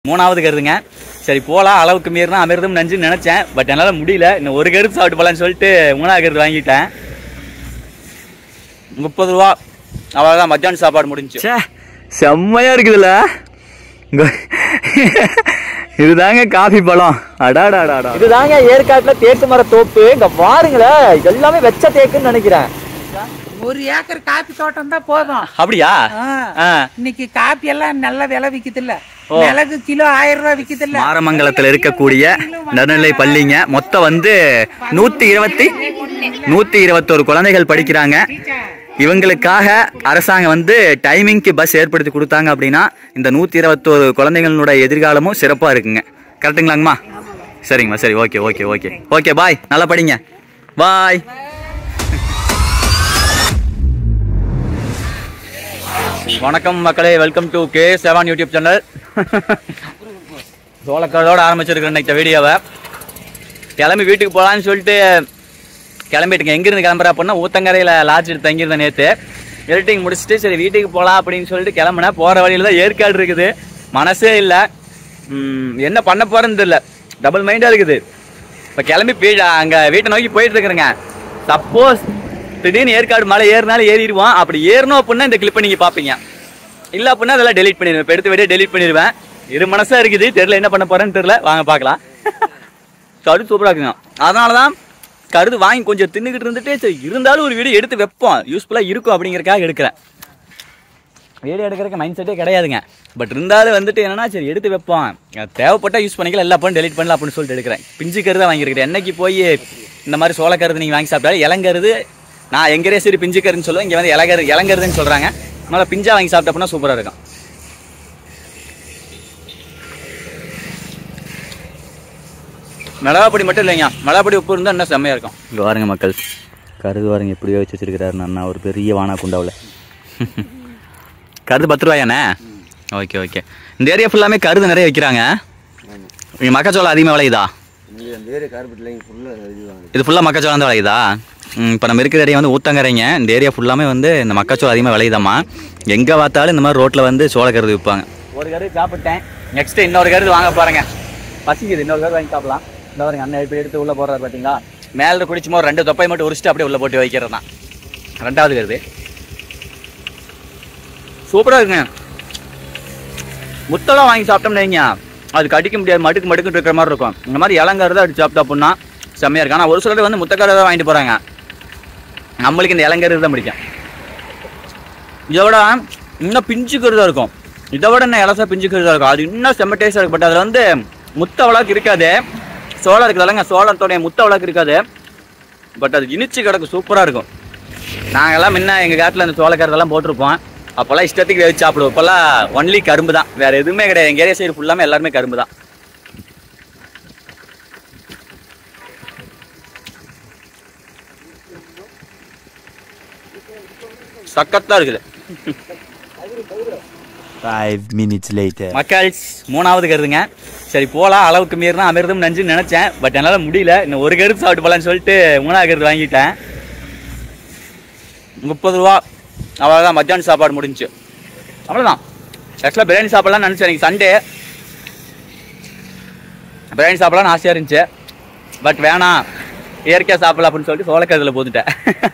மூணாவது கருதுங்க சரி போகலாம் அளவுக்கு மீறினா அமிர்தம் நஞ்சுன்னு நினச்சேன் பட் என்னால் முடியல இன்னும் ஒரு கருது சாப்பிட்டு போகலான்னு சொல்லிட்டு மூணாவது கருது வாங்கிட்டேன் முப்பது ரூபா அவ்வளோதான் மத்தியானம் சாப்பாடு முடிஞ்சு ச்சே செம்மையா இருக்குதுல்ல இங்க- இதுதாங்க காஃபி பழம் அடாடாடாடா இதுதாங்க ஏற்காட்டுல தேக்கு மர தோப்பு இங்க பாருங்களேன் எல்லாமே வெச்ச தேக்குன்னு நினைக்கிறேன் ஒரு ஏக்கர் காப்பி தோட்டம் தான் போதும் அப்படியா ஆ. ஆ. இன்னைக்கு காப்பி எல்லாம் நல்ல விலை விக்குது இல்ல மிளகு கிலோ ஆயிரம் ரூபாய் விக்குது இல்ல மாரமங்கலத்தில் இருக்கக்கூடிய நடுநிலை பள்ளிங்க மொத்தம் வந்து நூத்தி இருபத்தி நூத்தி இருபத்தோரு குழந்தைகள் படிக்கிறாங்க இவங்களுக்காக அரசாங்கம் வந்து டைமிங்க்கு பஸ் ஏற்படுத்தி கொடுத்தாங்க அப்படின்னா இந்த நூத்தி இருபத்தோரு குழந்தைகளோட எதிர்காலமும் சிறப்பா இருக்குங்க கரெக்டுங்களாங்கம்மா சரிங்கம்மா சரி okay okay okay okay bye நல்லா படிங்க பாய் வணக்கம் மக்களே welcome to K seven YouTube channel சோளக்காரோட ஆரம்பிச்சிருக்கிறேன் இன்னைக்கு வீடியோவை கிளம்பி வீட்டுக்கு போகலான்னு சொல்லிட்டு கிளம்பிட்டுங்க எங்கேருந்து கிளம்புற அப்படின்னா ஊத்தங்கரையில் லாட்ஜ் எடுத்து தங்கியிருந்தேன் நேற்று எடிட்டிங் முடிச்சுட்டு சரி வீட்டுக்கு போகலாம் அப்படின்னு சொல்லிட்டு கிளம்புனேன் போகிற வழியில் தான் ஏற்காடு இருக்குது மனசே இல்லை என்ன பண்ண போகிறேன்னு தெரியல டபுள் மைண்டாக இருக்குது இப்போ கிளம்பி போய் அங்கே வீட்டை நோக்கி போயிட்டு இருக்கிறேங்க சப்போஸ் திடீர்னு ஏற்காடு மலை ஏறினாலும் ஏறிடுவோம் அப்படி ஏறணும் அப்படின்னா இந்த கிளிப்பை நீங்கள் பார்ப்பீங்க இல்லை அப்படின்னா அதெல்லாம் டெலீட் பண்ணிடுவேன் இப்போ எடுத்து வெளியே டெலீட் பண்ணிடுவேன் இரு மனசாக இருக்குது தெரியல என்ன பண்ண போகிறேன்னு தெரியல வாங்க பார்க்கலாம் கருது சூப்பராக இருக்குங்க அதனால தான் கருது வாங்கி கொஞ்சம் தின்னுக்கிட்டு இருந்துட்டு சரி இருந்தாலும் ஒரு வீடியோ எடுத்து வைப்போம் யூஸ்ஃபுல்லாக இருக்கும் அப்படிங்கறக்காக எடுக்கிறேன் வீடியோ எடுக்கிறதுக்கு மைண்ட் செட்டே கிடையாதுங்க பட் இருந்தாலும் வந்துட்டு என்னன்னா சரி எடுத்து வைப்போம் தேவைப்பட்டா யூஸ் பண்ணிக்கலாம் எல்லா பண்ணி டெலிட் பண்ணலாம் அப்படின்னு சொல்லிட்டு எடுக்கிறேன் பிஞ்சு கருதை வாங்கியிருக்கிறேன் என்னைக்கு போய் இந்த மாதிரி சோளக்கருது நீங்கள் வாங்கி சாப்பிட்டாலும் இளங்கருது நான் எங்கேயே சரி பிஞ்சு கருதுன்னு சொல்லுவேன் இங்கே வந்து இலங்கரு இளங்கருதுன்னு சொல்கிறாங்க அதனால் பிஞ்சா வாங்கி சாப்பிட்ட அப்படின்னா சூப்பராக இருக்கும் மிளகாப்பொடி மட்டும் இல்லைங்க மிளகாப்பொடி உப்பு இருந்தால் இன்னும் செம்மையாக இருக்கும் இங்க பாருங்க மக்கள் கருது பாருங்க எப்படி வச்சு வச்சிருக்கிறாரு அண்ணா ஒரு பெரிய வானா குண்டாவில் கருது பத்து ரூபாயாண்ணே ஓகே ஓகே இந்த ஏரியா ஃபுல்லாமே கருது நிறைய வைக்கிறாங்க இங்கே மக்காச்சோளம் அதிகமாக விளையுதா இது ஃபுல்லாக மக்காச்சோளம் தான் விளையுதா இப்போ நம்ம இருக்கிற ஏரியா வந்து ஊத்தங்கரைங்க இந்த ஏரியா ஃபுல்லாமே வந்து இந்த மக்காச்சோளம் அதிகமாக விளையுதாம்மா எங்கே பார்த்தாலும் இந்த மாதிரி ரோட்டில் வந்து சோளக்கருது விற்பாங்க ஒரு கருது சாப்பிட்டேன் நெக்ஸ்ட் இன்னொரு கருது வாங்க பாருங்க பசிக்குது இன்னொரு கருது வாங்கி சாப்பிடலாம் இந்த பாருங்க அண்ணன் எப்படி எடுத்து உள்ளே போடுறாரு பார்த்தீங்களா மேலே குடிச்சுமோ ஒரு ரெண்டு தொப்பை மட்டும் உரிச்சிட்டு அப்படியே உள்ளே போட்டு வைக்கிறது தான் ரெண்டாவது கருது சூப்பராக இருக்குங்க முத்தெல்லாம் வாங்கி சாப்பிட்டோம்னு வைங்க அது கடிக்க முடியாது மடுக்கு மடுக்கு இருக்கிற மாதிரி இருக்கும் இந்த மாதிரி இளங்கருதை அடிச்சு சாப்பிட்டா அப்படின்னா செம்மையாக இருக்கும் ஆனால் ஒரு சிலர் வந்து முத்தக்கரை தான் வாங்கிட்டு போகிறாங்க நம்மளுக்கு இந்த இளங்கருது தான் பிடிக்கும் இதை விட இன்னும் பிஞ்சு கருதாக இருக்கும் இதை விட இன்னும் இலசா பிஞ்சு கருதாக இருக்கும் அது இன்னும் செம்ம டேஸ்டாக இருக்கும் பட் அதில் வந்து முத்த அவ்வளோக்கு இருக்காது சோளம் இருக்குதுல்லங்க சோளத்தோடைய முத்த அவ்வளோக்கு இருக்காது பட் அது இனிச்சு கிடக்கும் சூப்பராக இருக்கும் நாங்கெல்லாம் முன்ன எங்கள் காட்டில் அந்த சோளக்கருதெல்லாம் போட்டிருப்போம் அப்போல்லாம் இஷ்டத்துக்கு வேச்சு சாப்பிடுவோம் இப்போல்லாம் ஒன்லி கரும்பு தான் வேறு எதுவுமே கிடையாது எங்கள் ஏரியா சைடு ஃபுல்லாமே எல்லாருமே கரும்பு தான் சக்கத்தான் இருக்குது Five minutes later. மக்கள்ஸ் மூணாவது கருதுங்க சரி போகலாம் அளவுக்கு மீறினா அமிர்தம் நஞ்சுன்னு நினச்சேன் பட் என்னால் முடியல இன்னும் ஒரு கருது சாப்பிட்டு போகலான்னு சொல்லிட்டு மூணாவது கருது வாங்கிட்டேன் முப்பது ரூபா அவ்வளோதான் மத்தியானம் சாப்பாடு முடிஞ்சுச்சு அவ்வளோதான் ஆக்சுவலாக பிரியாணி சாப்பிடலாம்னு நினச்சேன் எனக்கு சண்டே பிரியாணி சாப்பிடலாம்னு ஆசையாக இருந்துச்சு பட் வேணாம் இயற்கையாக சாப்பிடலாம் அப்படின்னு சொல்லிட்டு சோளக்கருதில் போட்டுட்டேன்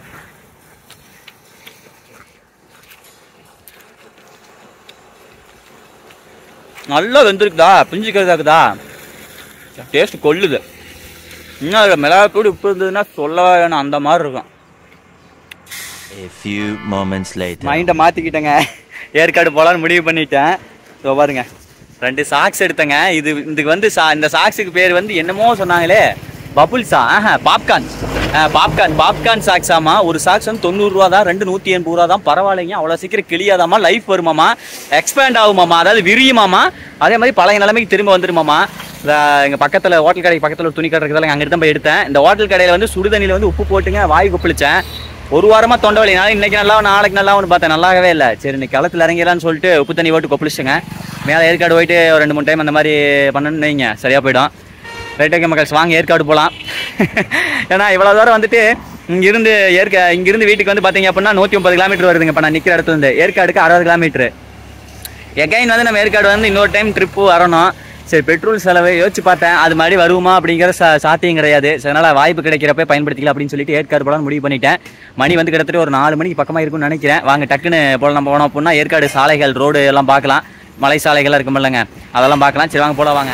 நல்லா வெந்திருக்குதா பிஞ்சு கருதாக்குதா டேஸ்ட் கொல்லுது இன்னும் அதில் மிளகாத்தூடி உப்பு இருந்ததுன்னா சொல்லவே வேணும் அந்த மாதிரி இருக்கும் A few moments later. மைண்டை மாற்றிக்கிட்டேங்க ஏற்காடு போகலான்னு முடிவு பண்ணிட்டேன் ஸோ பாருங்க ரெண்டு சாக்ஸ் எடுத்தேங்க இது இதுக்கு வந்து சா இந்த சாக்ஸுக்கு பேர் வந்து என்னமோ சொன்னாங்களே பபுள்ஸா ஆஹா பாப்கார்ன் பாப்கார்ன் பாப்கார்ன் சாக்ஸ் ஆமா ஒரு சாக்ஸ் வந்து தொண்ணூறுரூவா தான் ரெண்டு நூற்றி எண்பது ரூபா தான் பரவாயில்லைங்க அவ்வளோ சீக்கிரம் கிளியாதாமா லைஃப் வருமாமா எக்ஸ்பேண்ட் ஆகுமாமா அதாவது விரியுமாமா அதே மாதிரி பழைய நிலைமைக்கு திரும்ப வந்துருமாமா எங்கள் பக்கத்தில் ஹோட்டல் கடைக்கு பக்கத்தில் ஒரு துணி கடை இருக்குதுல்ல அங்கே தான் போய் எடுத்தேன் இந்த ஹோட்டல் கடையில் வந்து சுடுதண்ணியில் வந்து உப்பு போட்டுங்க வாய் குப்பிளிச்சேன் ஒரு வாரமா தொண்டை வலி நான் இன்னைக்கு நல்லா நாளைக்கு நல்லாவும் பார்த்தேன் நல்லாவே இல்லை சரி இன்னைக்கு களத்தில் இறங்கிடலான்னு சொல்லிட்டு உப்பு தண்ணி போட்டு கொப்பளிச்சுங்க மேலே ஏற்காடு போயிட்டு ஒரு ரெண்டு மூணு டைம் அந்த மாதிரி பண்ணணும்னு வைங்க சரியாக போயிடும் ரைட் ஓகே மக்கள்ஸ் வாங்க ஏற்காடு போகலாம் ஏன்னா இவ்வளோ தூரம் வந்துட்டு இங்கிருந்து ஏற்க இங்கிருந்து வீட்டுக்கு வந்து பார்த்தீங்க அப்படின்னா நூற்றி முப்பது கிலோமீட்டர் வருதுங்க இப்போ நான் நிற்கிற இடத்துல இருந்து ஏற்காடுக்கு அறுபது கிலோமீட்டர் எகைன் வந்து நம்ம ஏற்காடு வந்து இன்னொரு டைம் ட்ரிப்பு வரணும் சரி பெட்ரோல் செலவு யோசிச்சு பார்த்தேன் அது மாதிரி வருமா அப்படிங்கிற சா சாத்தியம் கிடையாது சரி, அதனால வாய்ப்பு கிடைக்கிறப்ப பயன்படுத்திக்கலாம் அப்படின்னு சொல்லிட்டு ஏற்காடு போகலான்னு முடிவு பண்ணிட்டேன் மணி வந்து கிட்டத்தட்ட ஒரு நாலு மணிக்கு பக்கமாக இருக்கும்னு நினைக்கிறேன் வாங்க டக்குன்னு போல நம்ம போனோம் அப்படின்னா ஏற்காடு சாலைகள் ரோடு எல்லாம் பார்க்கலாம் மலை சாலைகள்லாம் இருக்குமில்லங்க அதெல்லாம் பார்க்கலாம் சரி வாங்க போலாம் வாங்க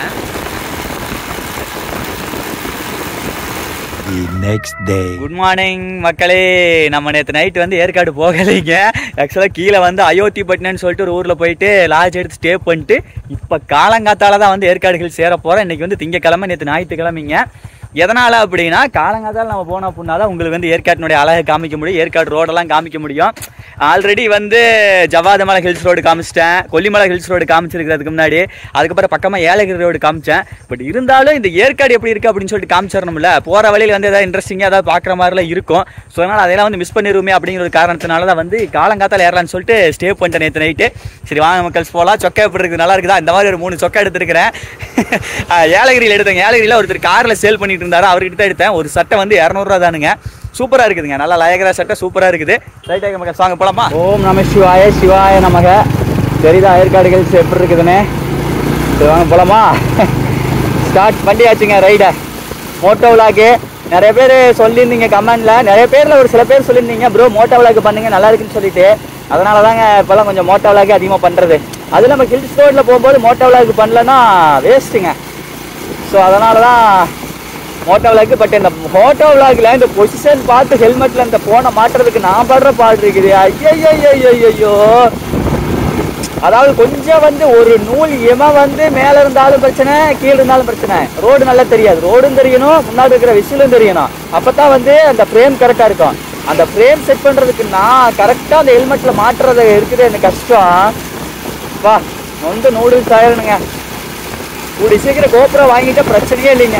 The next day. Good morning மக்களே நம்ம நேற்று நைட் வந்து ஏற்காடு போகலைங்க ஆக்சுவலாக கீழே வந்து அயோத்திப்பட்டினம்னு சொல்லிட்டு ஒரு ஊரில் போயிட்டு லாட்ஜ் எடுத்து ஸ்டே பண்ணிட்டு இப்போ காலங்காத்தால தான் வந்து ஏற்காடு ஹில்ஸ் சேர போகிறோம் இன்றைக்கி வந்து திங்கக்கிழமை நேற்று ஞாயிற்றுக்கிழமைங்க எதனால் அப்படின்னா காலங்காத்தால நம்ம போனோம் அப்படின்னா தான் உங்களுக்கு வந்து ஏற்காட்டினுடைய அழகை காமிக்க முடியும் ஏற்காடு ரோடெல்லாம் காமிக்க முடியும் ஆல்ரெடி வந்து ஜவாதமலை ஹில்ஸ் ரோடு காமிச்சிட்டேன் கொல்லிமலை ஹில்ஸ் ரோடு காமிச்சிருக்கிறதுக்கு முன்னாடி அதுக்கப்புறம் பக்கமாக ஏலகிரி ரோடு காமிச்சேன் பட் இருந்தாலும் இந்த ஏற்காடு எப்படி இருக்குது அப்படின்னு சொல்லிட்டு காமிச்சிடணும்ல போகிற வழியில் வந்து ஏதாவது இன்ட்ரெஸ்டிங்காக ஏதாவது பார்க்குற மாதிரிலாம் இருக்கும் ஸோ அதனால் அதெல்லாம் வந்து மிஸ் பண்ணிடுவோமே அப்படிங்கிற ஒரு காரணத்தினால தான் வந்து காலங்காத்தால ஏறலாம்னு சொல்லிட்டு ஸ்டே பண்ணிட்டேன் நேற்று நைட்டு சரி வாங்க மக்கள்ஸ் போகலாம் சொக்கா எப்படி இருக்குது நல்லா இருக்குதா இந்த மாதிரி ஒரு மூணு சொக்கா எடுத்துருக்கிறேன் ஏலகிரியில் எடுத்தேங்க ஏலகிரியில் ஒருத்தர் காரில் சேல் பண்ணிட்டு இருந்தாரு அவர்கிட்ட தான் எடுத்தேன் ஒரு சட்டை வந்து இரநூறுவா தானுங்க சூப்பராக இருக்குதுங்க நல்லா லயகரா சட்டை சூப்பராக இருக்குது ரைட் ஆக மக்கள் வாங்க போலாமா ஓம் நம சிவாய சிவாய நமக தெரியுதா ஏற்காடு ஹில்ஸ் எப்படி இருக்குதுன்னு சரி வாங்க போலாமா ஸ்டார்ட் பண்ணியாச்சுங்க ரைடை மோட்டோ விளாக்கு நிறைய பேர் சொல்லியிருந்தீங்க கமெண்ட்ல நிறைய பேர்ல ஒரு சில பேர் சொல்லியிருந்தீங்க ப்ரோ மோட்டோ விளாக் பண்ணுங்க நல்லா இருக்குன்னு சொல்லிட்டு அதனால தாங்க இப்போல்லாம் கொஞ்சம் மோட்டோ விளாக் அதிகமாக பண்ணுறது அது நம்ம ஹில்ஸ் ரோட்டில் போகும்போது மோட்டோ விளாக் பண்ணலன்னா வேஸ்ட்டுங்க ஸோ அதனால தான் மோட்டோ விளாக் பட் இந்த மோட்டோ விளாக்ல இந்த பொசிஷன் பார்த்து ஹெல்மெட்ல இந்த போனை மாட்டுறதுக்கு நான் படுற பாடு இருக்குது ஐயோ அதாவது கொஞ்சம் வந்து ஒரு நூல் எமன் வந்து மேல இருந்தாலும் பிரச்சனை கீழே இருந்தாலும் பிரச்சனை ரோடு நல்லா தெரியாது ரோடும் தெரியணும் முன்னாடி இருக்கிற விசிலும் தெரியணும் அப்பதான் வந்து அந்த ஃப்ரேம் கரெக்டா இருக்கும் அந்த ஃப்ரேம் செட் பண்றதுக்கு நான் கரெக்டா அந்த ஹெல்மெட்ல மாட்டுறது இருக்குது எனக்கு கஷ்டம் வா வந்து நூடுல்ஸ் ஆயிரணுங்க கூடி சீக்கிரம் கோபுரம் வாங்கிட்டா பிரச்சனையே இல்லைங்க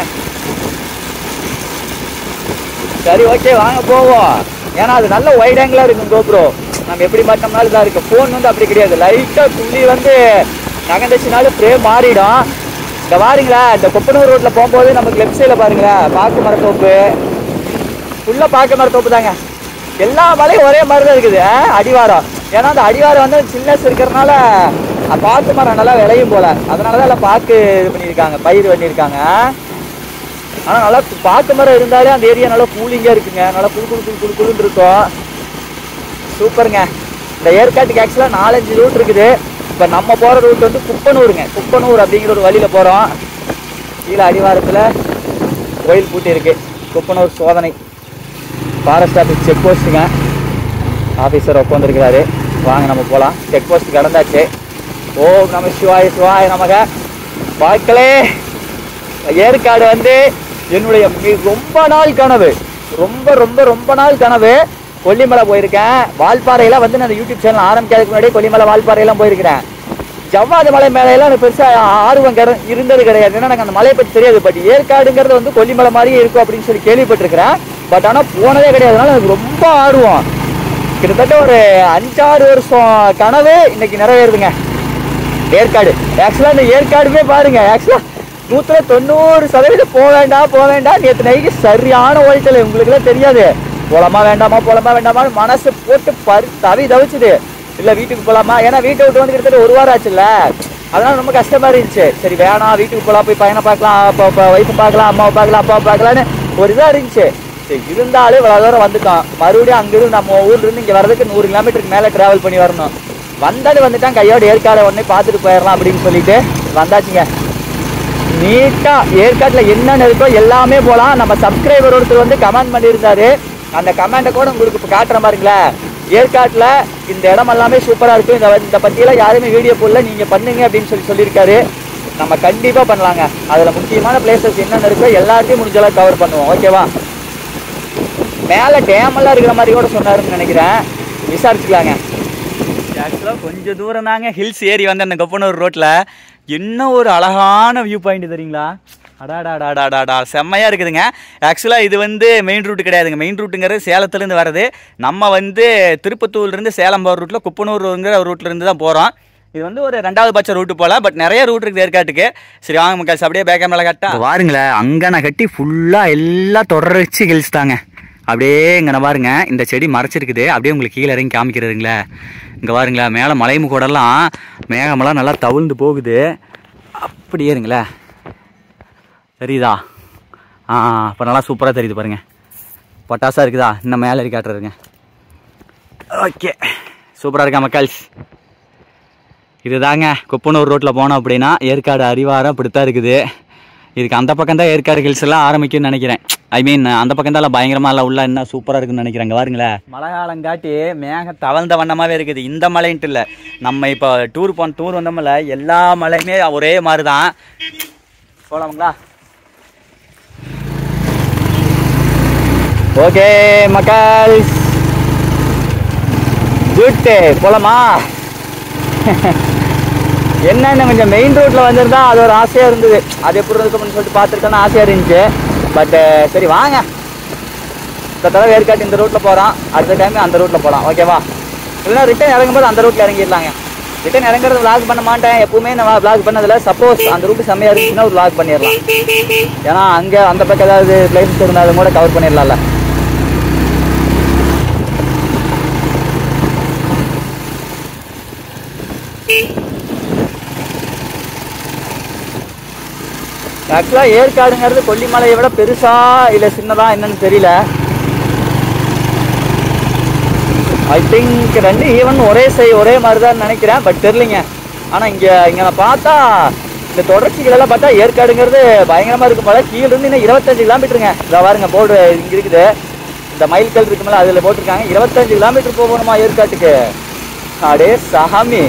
சரி ஓகே வாங்க போவோம் ஏன்னா அது நல்ல வைட் ஆங்கிளா இருக்கும் கோப்ரோ நம்ம எப்படி மாட்டோம்னாலும் இதாக இருக்கு ஃபோன் வந்து அப்படி கிடையாது லைட்டாக துள்ளி வந்து நகண்டுச்சுனாலும் ஃப்ரேம் மாறிடும் இந்த பாருங்களேன் இந்த கொப்பனூர் ரோட்டில் போகும்போது நமக்கு லெஃப்ட் சைடில் பாருங்களேன் பாக்கு மரத்தோப்பு ஃபுல்லாக பாக்கு மரத்தோப்பு தாங்க எல்லா மலையும் ஒரே மாதிரி தான் இருக்குது ஆ, அடிவாரம் ஏன்னா அந்த அடிவாரம் வந்து சில்னஸ் இருக்கிறனால அந்த பாக்கு மரம் நல்லா விளையும் போல அதனால தான் எல்லாம் பாக்கு இது பண்ணியிருக்காங்க பயிர் பண்ணியிருக்காங்க ஆனால் நல்லா பாக்கு மரம் இருந்தாலே அந்த ஏரியா நல்லா கூலிங்காக இருக்குங்க நல்லா குளு குளு குளு குளு குளுன்னு இருக்கும் சூப்பருங்க இந்த ஏற்காட்டுக்கு ஆக்சுவலாக நாலஞ்சு ரூட் இருக்குது இப்போ நம்ம போகிற ரூட் வந்து குப்பனூருங்க குப்பனூர் அப்படிங்கிற ஒரு வழியில் போகிறோம் கீழே அடிவாரத்தில் கோயில் பூட்டி இருக்கு குப்பனூர் சோதனை ஃபாரஸ்ட் ஆஃபீஸ் செக் போஸ்ட்டுங்க ஆஃபீஸர் உட்காந்துருக்கிறாரு வாங்க நம்ம போகலாம் செக் போஸ்ட் கடந்தாச்சு ஓம் நம சிவாய சிவாய நமக வாழ்க்கலே ஏற்காடு வந்து என்னுடைய மி- ரொம்ப நாள் கனவு ரொம்ப ரொம்ப ரொம்ப நாள் கனவு கொல்லிமலை போயிருக்கேன் வால்பாறையில வந்து நான் யூடியூப் சேனல் ஆரம்பிக்கிறதுக்கு முன்னாடியே கொல்லிமலை வால்பாறையெல்லாம் போயிருக்கிறேன் ஜவ்வாது மலை மேலையெல்லாம் எனக்கு பெருசா ஆர்வம் கர- இருந்தது கிடையாது ஏன்னா எனக்கு அந்த மலையை பற்றி தெரியாது பட் ஏற்காடுங்கிறது வந்து கொல்லிமலை மாதிரியே இருக்கும் அப்படின்னு சொல்லி கேள்விப்பட்டிருக்கிறேன் பட் ஆனால் போனதே கிடையாது அதனால எனக்கு ரொம்ப ஆர்வம் கிட்டத்தட்ட ஒரு அஞ்சாறு வருஷம் கனவு இன்னைக்கு நிறைவேறுதுங்க ஏற்காடு ஆக்சுவலாக இந்த ஏற்காடுமே பாருங்க ஆக்சுவலாக நூற்றுல தொண்ணூறு சதவீதம் போக வேண்டாம் போக வேண்டாம் நேற்று நைட்டு சரியான ஓய்ச்சல் உங்களுக்குலாம் தெரியாது போலாமா வேண்டாமா போலாமா வேண்டாமா மனசு போட்டு பறி தவி தவிச்சுது இல்லை வீட்டுக்கு போலாமா ஏன்னா வீட்டை விட்டு வந்து கிட்டத்தட்ட ஒரு வாரம் ஆச்சுல்ல அதனால ரொம்ப கஷ்டமா இருந்துச்சு சரி வேணாம் வீட்டுக்கு போலாம் போய் பையனை பார்க்கலாம் அப்பா அப்பா ஒய்ஃபை பார்க்கலாம் அம்மாவை பார்க்கலாம் அப்பாவை பார்க்கலான்னு ஒரு இதாக இருந்துச்சு சரி இருந்தாலும் இவ்வளோ தூரம் வந்துட்டோம் மறுபடியும் அங்கிருந்து நம்ம ஊர்ல இருந்து இங்கே வர்றதுக்கு நூறு கிலோமீட்டருக்கு மேலே டிராவல் பண்ணி வரணும் வந்தாலும் வந்துட்டான் கையோட ஏற்காடை உடனே பார்த்துட்டு போயிடலாம் அப்படின்னு சொல்லிட்டு வந்தாச்சுங்க நீட்டா ஏற்காட்டில் என்னென்ன இருக்கோ எல்லாமே போகலாம் நம்ம சப்ஸ்கிரைபர் ஒருத்தர் வந்து கமெண்ட் பண்ணியிருந்தாரு அந்த கமெண்ட்டை கூட உங்களுக்கு இப்போ காட்டுற மாதிரிங்களேன் ஏற்காட்டில் இந்த இடம் எல்லாமே சூப்பராக இருக்கும் இந்த இந்த பற்றியெல்லாம் யாருமே வீடியோ போடல நீங்கள் பண்ணுங்க அப்படின்னு சொல்லி சொல்லியிருக்காரு நம்ம கண்டிப்பாக பண்ணலாங்க அதில் முக்கியமான பிளேசஸ் என்னென்ன இருக்கோ எல்லாத்தையும் முடிஞ்ச அளவுக்கு கவர் பண்ணுவோம் ஓகேவா மேலே டேம் எல்லாம் இருக்கிற மாதிரி கூட சொன்னாருன்னு நினைக்கிறேன் விசாரிச்சுக்கலாங்க ஆக்சுவலாக கொஞ்சம் தூரம் தாங்க ஹில்ஸ் ஏறி வந்து அந்த கொப்பனூர் ரோட்டில் என்ன ஒரு அழகான வியூ பாயிண்ட் தெரியுங்களா அடாடாடாடாடாடா செம்மையாக இருக்குதுங்க ஆக்சுவலாக இது வந்து மெயின் ரூட் கிடையாதுங்க மெயின் ரூட்டுங்கிறது சேலத்துலேருந்து வருது நம்ம வந்து திருப்பத்தூர்லேருந்து சேலம் போகிற ரூட்டில் குப்பனூருங்கிற ரூட்லேருந்து தான் போகிறோம் இது வந்து ஒரு ரெண்டாவது பட்ச ரூட்டு போல பட் நிறைய ரூட் இருக்குது ஏற்காட்டுக்கு சரி வாங்க மக்கள்ஸ் அப்படியே பேக் கேமரா கட்டா பாருங்களேன் அங்கன கட்டி ஃபுல்லா எல்லாம் தொடர்ச்சி ஹில்ஸ் தாங்க அப்படியே இங்கே பாருங்க இந்த செடி மறைச்சிருக்குது அப்படியே உங்களுக்கு கீழே இறங்கி காமிக்கிறதுங்களே இங்கே பாருங்களா மேலே மலை முகோடெல்லாம் மேகமெல்லாம் நல்லா தவிழ்ந்து போகுது அப்படியே இருங்களே தெரியுதா ஆ இப்போ நல்லா சூப்பராக தெரியுது பாருங்க பட்டாசா இருக்குதா இன்னும் மேலே இருக்கு காட்டுறதுங்க ஓகே சூப்பராக இருக்கா மக்கள்ஸ் இதுதாங்க குப்பனூர் ரோட்டில் போனோம் அப்படின்னா ஏற்காடு அரிவாரம் இப்படித்தான் இருக்குது இதுக்கு அந்த பக்கம் தான் ஏற்காடு ஹில்ஸ் எல்லாம் ஆரம்பிக்கும்னு நினைக்கிறேன் ஐ மீன் அந்த பக்கம் தான் பயங்கரமா எல்லாம் உள்ள என்ன சூப்பராக இருக்குன்னு நினைக்கிறேன் இங்க பாருங்களேன் மழை காலம் காட்டி மேகம் தவழ்ந்த வண்ணமாவே இருக்குது இந்த மலைன்ட்டு இல்லை நம்ம இப்போ டூர் போன டூர் வந்தோம்ல எல்லா மலையுமே ஒரே மாதிரி தான் போலாமுங்களா ஓகே மக்கள் குட் போலாமா என்னென்ன கொஞ்சம் மெயின் ரோட்ல வந்திருந்தா அது ஒரு ஆசையா இருந்தது அது எப்படி இருக்கும்னு சொல்லிட்டு பார்த்துருக்கேன்னு ஆசையா இருந்துச்சு பட் சரி வாங்க இந்த தடவை ஏற்காட்டு இந்த ரூட்ல போறோம் அடுத்த டைம் அந்த ரூட்ல போலாம் ஓகேவா இல்லைன்னா ரிட்டர்ன் இறங்கும்போது அந்த ரூட்ல இறங்கிடலாங்க ரிட்டர்ன் இறங்குறது vlog பண்ண மாட்டேன் எப்பவுமே நான் vlog பண்ணதில்ல சப்போஸ் அந்த ரூட் செம்மையா இருந்துச்சுன்னா ஒரு vlog பண்ணிடலாம் ஏன்னா அங்க அந்த பக்கம் ஏதாவது பிளேசஸ் இருந்தாலும் கூட கவர் பண்ணிடலாம்ல ஆக்சுவலாக ஏற்காடுங்கிறது கொல்லிமலையை விட பெருசா இல்லை சின்னதா என்னன்னு தெரியல ஐ திங்க் ரெண்டு ஈவன் ஒரே சை ஒரே மாதிரி தான் நினைக்கிறேன் பட் தெரிலிங்க ஆனால் இங்கே இங்கே நான் பார்த்தா இந்த தொடர்ச்சிகள் எல்லாம் பார்த்தா ஏற்காடுங்கிறது பயங்கரமாக இருக்கும் போல கீழ இருந்து இன்னும் இருபத்தஞ்சு கிலோமீட்டருங்க இதை பாருங்க போர்டு இங்கே இருக்குது இந்த மைல் கல் இருக்குமில்ல அதில் போட்டிருக்காங்க இருபத்தஞ்சு கிலோமீட்டர் போகணுமா ஏற்காட்டுக்கு அடே சாமி